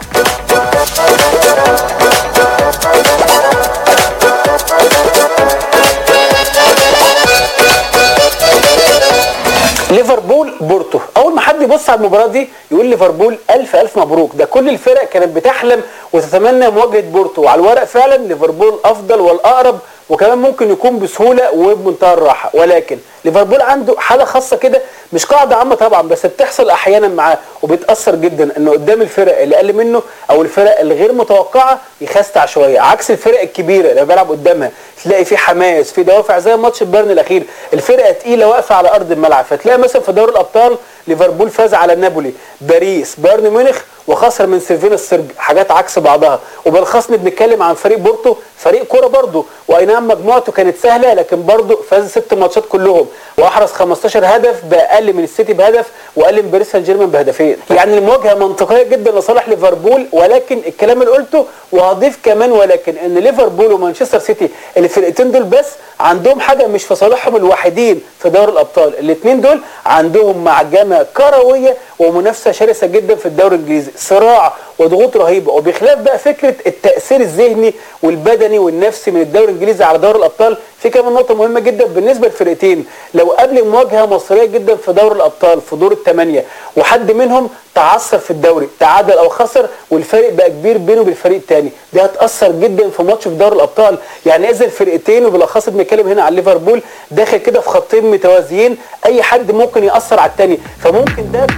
ليفربول بورتو اول ما حد يبص على المباراه دي يقول ليفربول الف الف مبروك ده كل الفرق كانت بتحلم وتتمنى مواجهه بورتو وعلى الورق فعلا ليفربول افضل والاقرب وكمان ممكن يكون بسهوله وبمنتهى الراحه ولكن ليفربول عنده حاله خاصه كده مش قاعده عامه طبعا بس بتحصل احيانا معاه وبيتاثر جدا انه قدام الفرق اللي اقل منه او الفرق الغير متوقعه يخستع شويه عكس الفرق الكبيره اللي بيلعب قدامها تلاقي في حماس في دوافع زي ماتش البيرن الاخير الفرقه تقيله واقفه على ارض الملعب فتلاقي مثلا في دوري الابطال ليفربول فاز على نابولي باريس بايرن ميونخ وخسر من سيرفين السرج حاجات عكس بعضها وبالخص بنتكلم عن فريق بورتو فريق كوره برضه واي نعم مجموعته كانت سهله لكن برضه فاز ست ماتشات كلهم واحرز 15 هدف باقل من السيتي بهدف واقل من باريس سان جيرمان بهدفين يعني المواجهه منطقيه جدا لصالح ليفربول ولكن الكلام اللي قلته وهضيف كمان ولكن ان ليفربول ومانشستر سيتي الفرقتين دول بس عندهم حاجه مش في صالحهم الوحيدين في دوري الابطال الاثنين دول عندهم معجمه كرويه ومنافسه شرسه جدا في الدوري الانجليزي صراع وضغوط رهيبه وبخلاف بقى فكره التاثير الذهني والبدني والنفسي من الدوري الانجليزي على دوري الابطال في كمان نقطه مهمه جدا بالنسبه للفرقتين لو قبل مواجهه مصريه جدا في دوري الابطال في دور الثمانيه وحد منهم تعثر في الدوري تعادل او خسر والفرق بقى كبير بينه وبين الفريق الثاني دي هتاثر جدا في ماتش في دوري الابطال يعني اذا الفرقتين وبالاخص بنتكلم هنا عن ليفربول داخل كده في خطين متوازيين اي حد ممكن ياثر على الثاني فممكن ده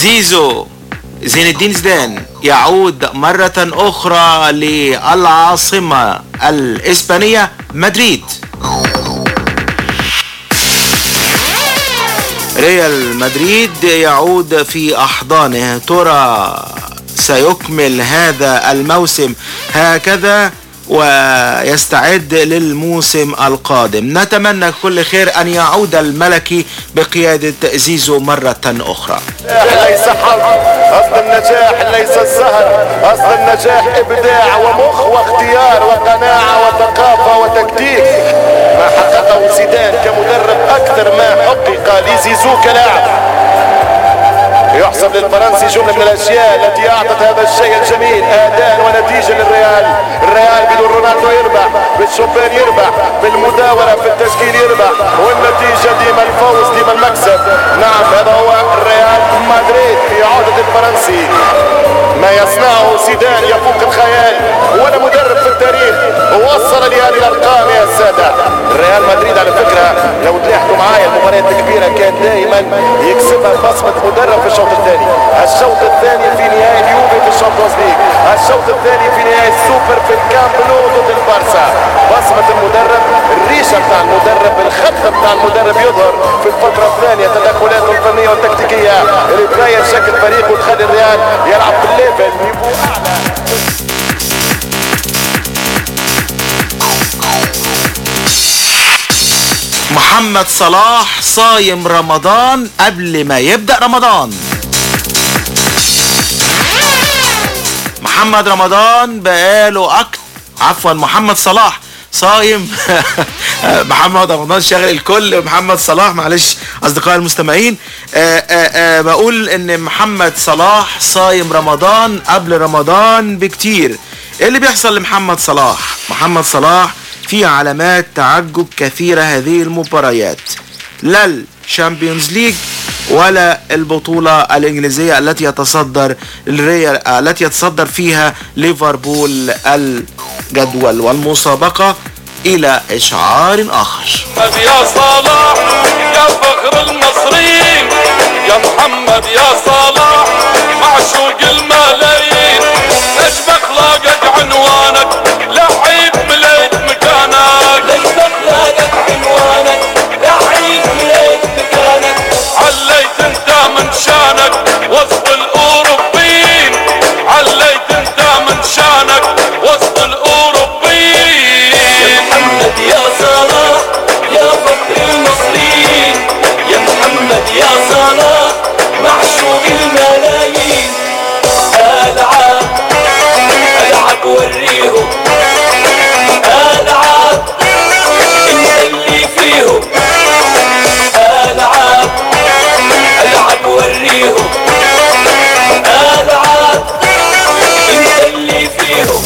زيزو زين الدين زيدان يعود مرة أخرى للعاصمة الإسبانية مدريد ريال مدريد يعود في أحضانه ترى سيكمل هذا الموسم هكذا ويستعد للموسم القادم نتمنى كل خير أن يعود الملكي بقيادة زيزو مرة أخرى ليس حظ أصل النجاح ليس السهل أصل النجاح إبداع ومخ واختيار وقناعة وثقافة وتكتيك ما حققه زيدان كمدرب أكثر ما حقق لزيزو كلاعب يحسب للفرنسي جملة من الأشياء التي أعطت هذا الشيء الجميل أداء ونتيجة للريال الريال بدون رونالدو يربح بالشوبان يربح بالمداولة في التشكيل يربح والنتيجة ديما الفوز ديما المكسب نعم هذا هو الريال مدريد في عودة الفرنسي ما يصنعه زيدان يفوق الخيال ولا مدرب في التاريخ وصل لهذه الارقام يا الساده ريال مدريد على فكره لو تلاحظوا معايا المباريات الكبيره كان دائما يكسبها بصمه مدرب في الشوط الثاني الشوط الثاني في نهائي اليوفي في الشامبيونز ليج الشوط الثاني في نهائي السوبر في الكامب نو ضد البارسا بصمه المدرب الريشه بتاع المدرب الخط بتاع المدرب يظهر في الفتره الثانيه تدخلاته الفنيه والتكتيكيه اللي تغير شكل فريقه وتخلي الريال يلعب بالليفل نيفو اعلى محمد صلاح صايم رمضان قبل ما يبدأ رمضان محمد رمضان بقاله أكتر عفوا محمد صلاح صايم محمد رمضان شاغل الكل محمد صلاح معلش اصدقائي المستمعين آآ آآ بقول ان محمد صلاح صايم رمضان قبل رمضان بكتير ايه اللي بيحصل لمحمد صلاح محمد صلاح في علامات تعجب كثيرة هذه المباريات لا الشامبيونز ليج ولا البطولة الإنجليزية التي يتصدر الريال التي يتصدر فيها ليفربول الجدول والمسابقة إلى إشعار آخر يا صلاح يا فخر المصريين يا محمد يا صلاح معشوق الملايين نجم اخلاقك عنوانك لعيب مليت مكانك نجم اخلاقك عنوانك لعيب مليت مكانك عليت انت من شانك وسط الاوروبيين عليت انت من شانك وسط الاوروبيين يا محمد يا صلاح يا فخر المصريين يا محمد يا صلاح معشوق الملايين العب العب وريهم العب انت اللي فيهم العب العب وريهم العب انت اللي فيهم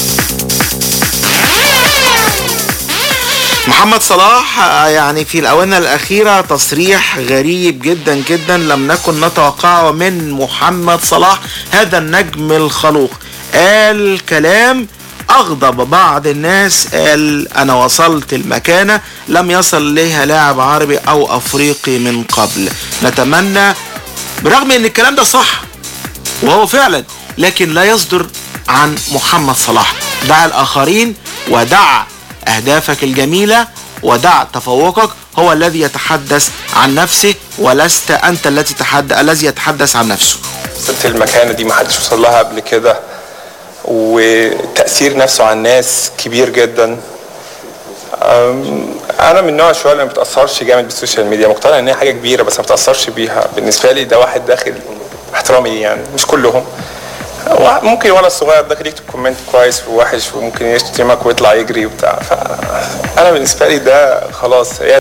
محمد صلاح آه، يعني في الآونة الأخيرة تصريح غريب جدا جدا لم نكن نتوقعه من محمد صلاح هذا النجم الخلوق قال كلام أغضب بعض الناس قال أنا وصلت المكانة لم يصل ليها لاعب عربي أو أفريقي من قبل نتمنى برغم أن الكلام ده صح وهو فعلا لكن لا يصدر عن محمد صلاح دع الآخرين ودع أهدافك الجميلة ودع تفوقك هو الذي يتحدث عن نفسه ولست أنت الذي تحد... الذي يتحدث عن نفسه وصلت المكانة دي ما حدش وصل لها قبل كده والتأثير نفسه على الناس كبير جدا أم، انا من النوع شويه اللي ما بتاثرش جامد بالسوشيال ميديا مقتنع ان هي حاجه كبيره بس ما بتاثرش بيها بالنسبه لي ده واحد داخل احترامي ليه يعني مش كلهم ممكن ولد صغير داخل يكتب كومنت كويس ووحش وممكن يشتمك ويطلع يجري وبتاع فانا بالنسبه لي ده خلاص هي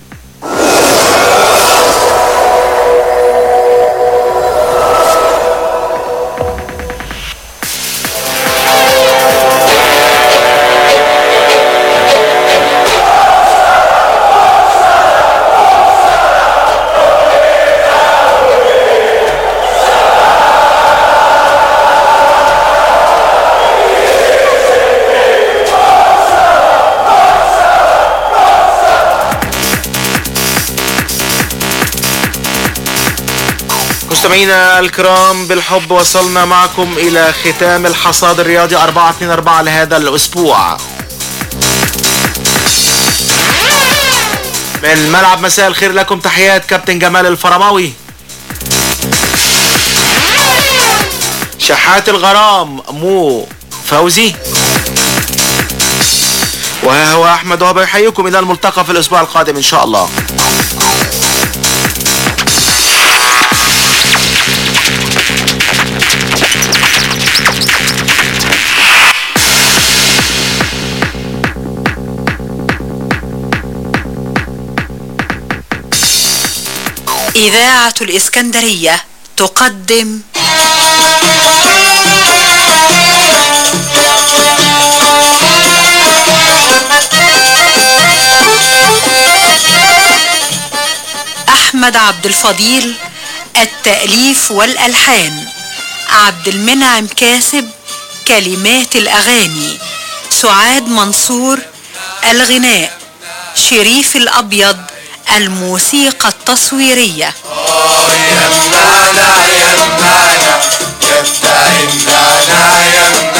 مستمعينا الكرام بالحب وصلنا معكم إلى ختام الحصاد الرياضي 424 لهذا الأسبوع من الملعب مساء الخير لكم تحيات كابتن جمال الفرماوي شحات الغرام مو فوزي وها هو أحمد وهو بيحييكم إلى الملتقى في الأسبوع القادم إن شاء الله إذاعة الإسكندرية تقدم أحمد عبد الفضيل التأليف والألحان عبد المنعم كاسب كلمات الأغاني سعاد منصور الغناء شريف الأبيض الموسيقى التصويرية يمانا يمانا يفتح النانا يمانا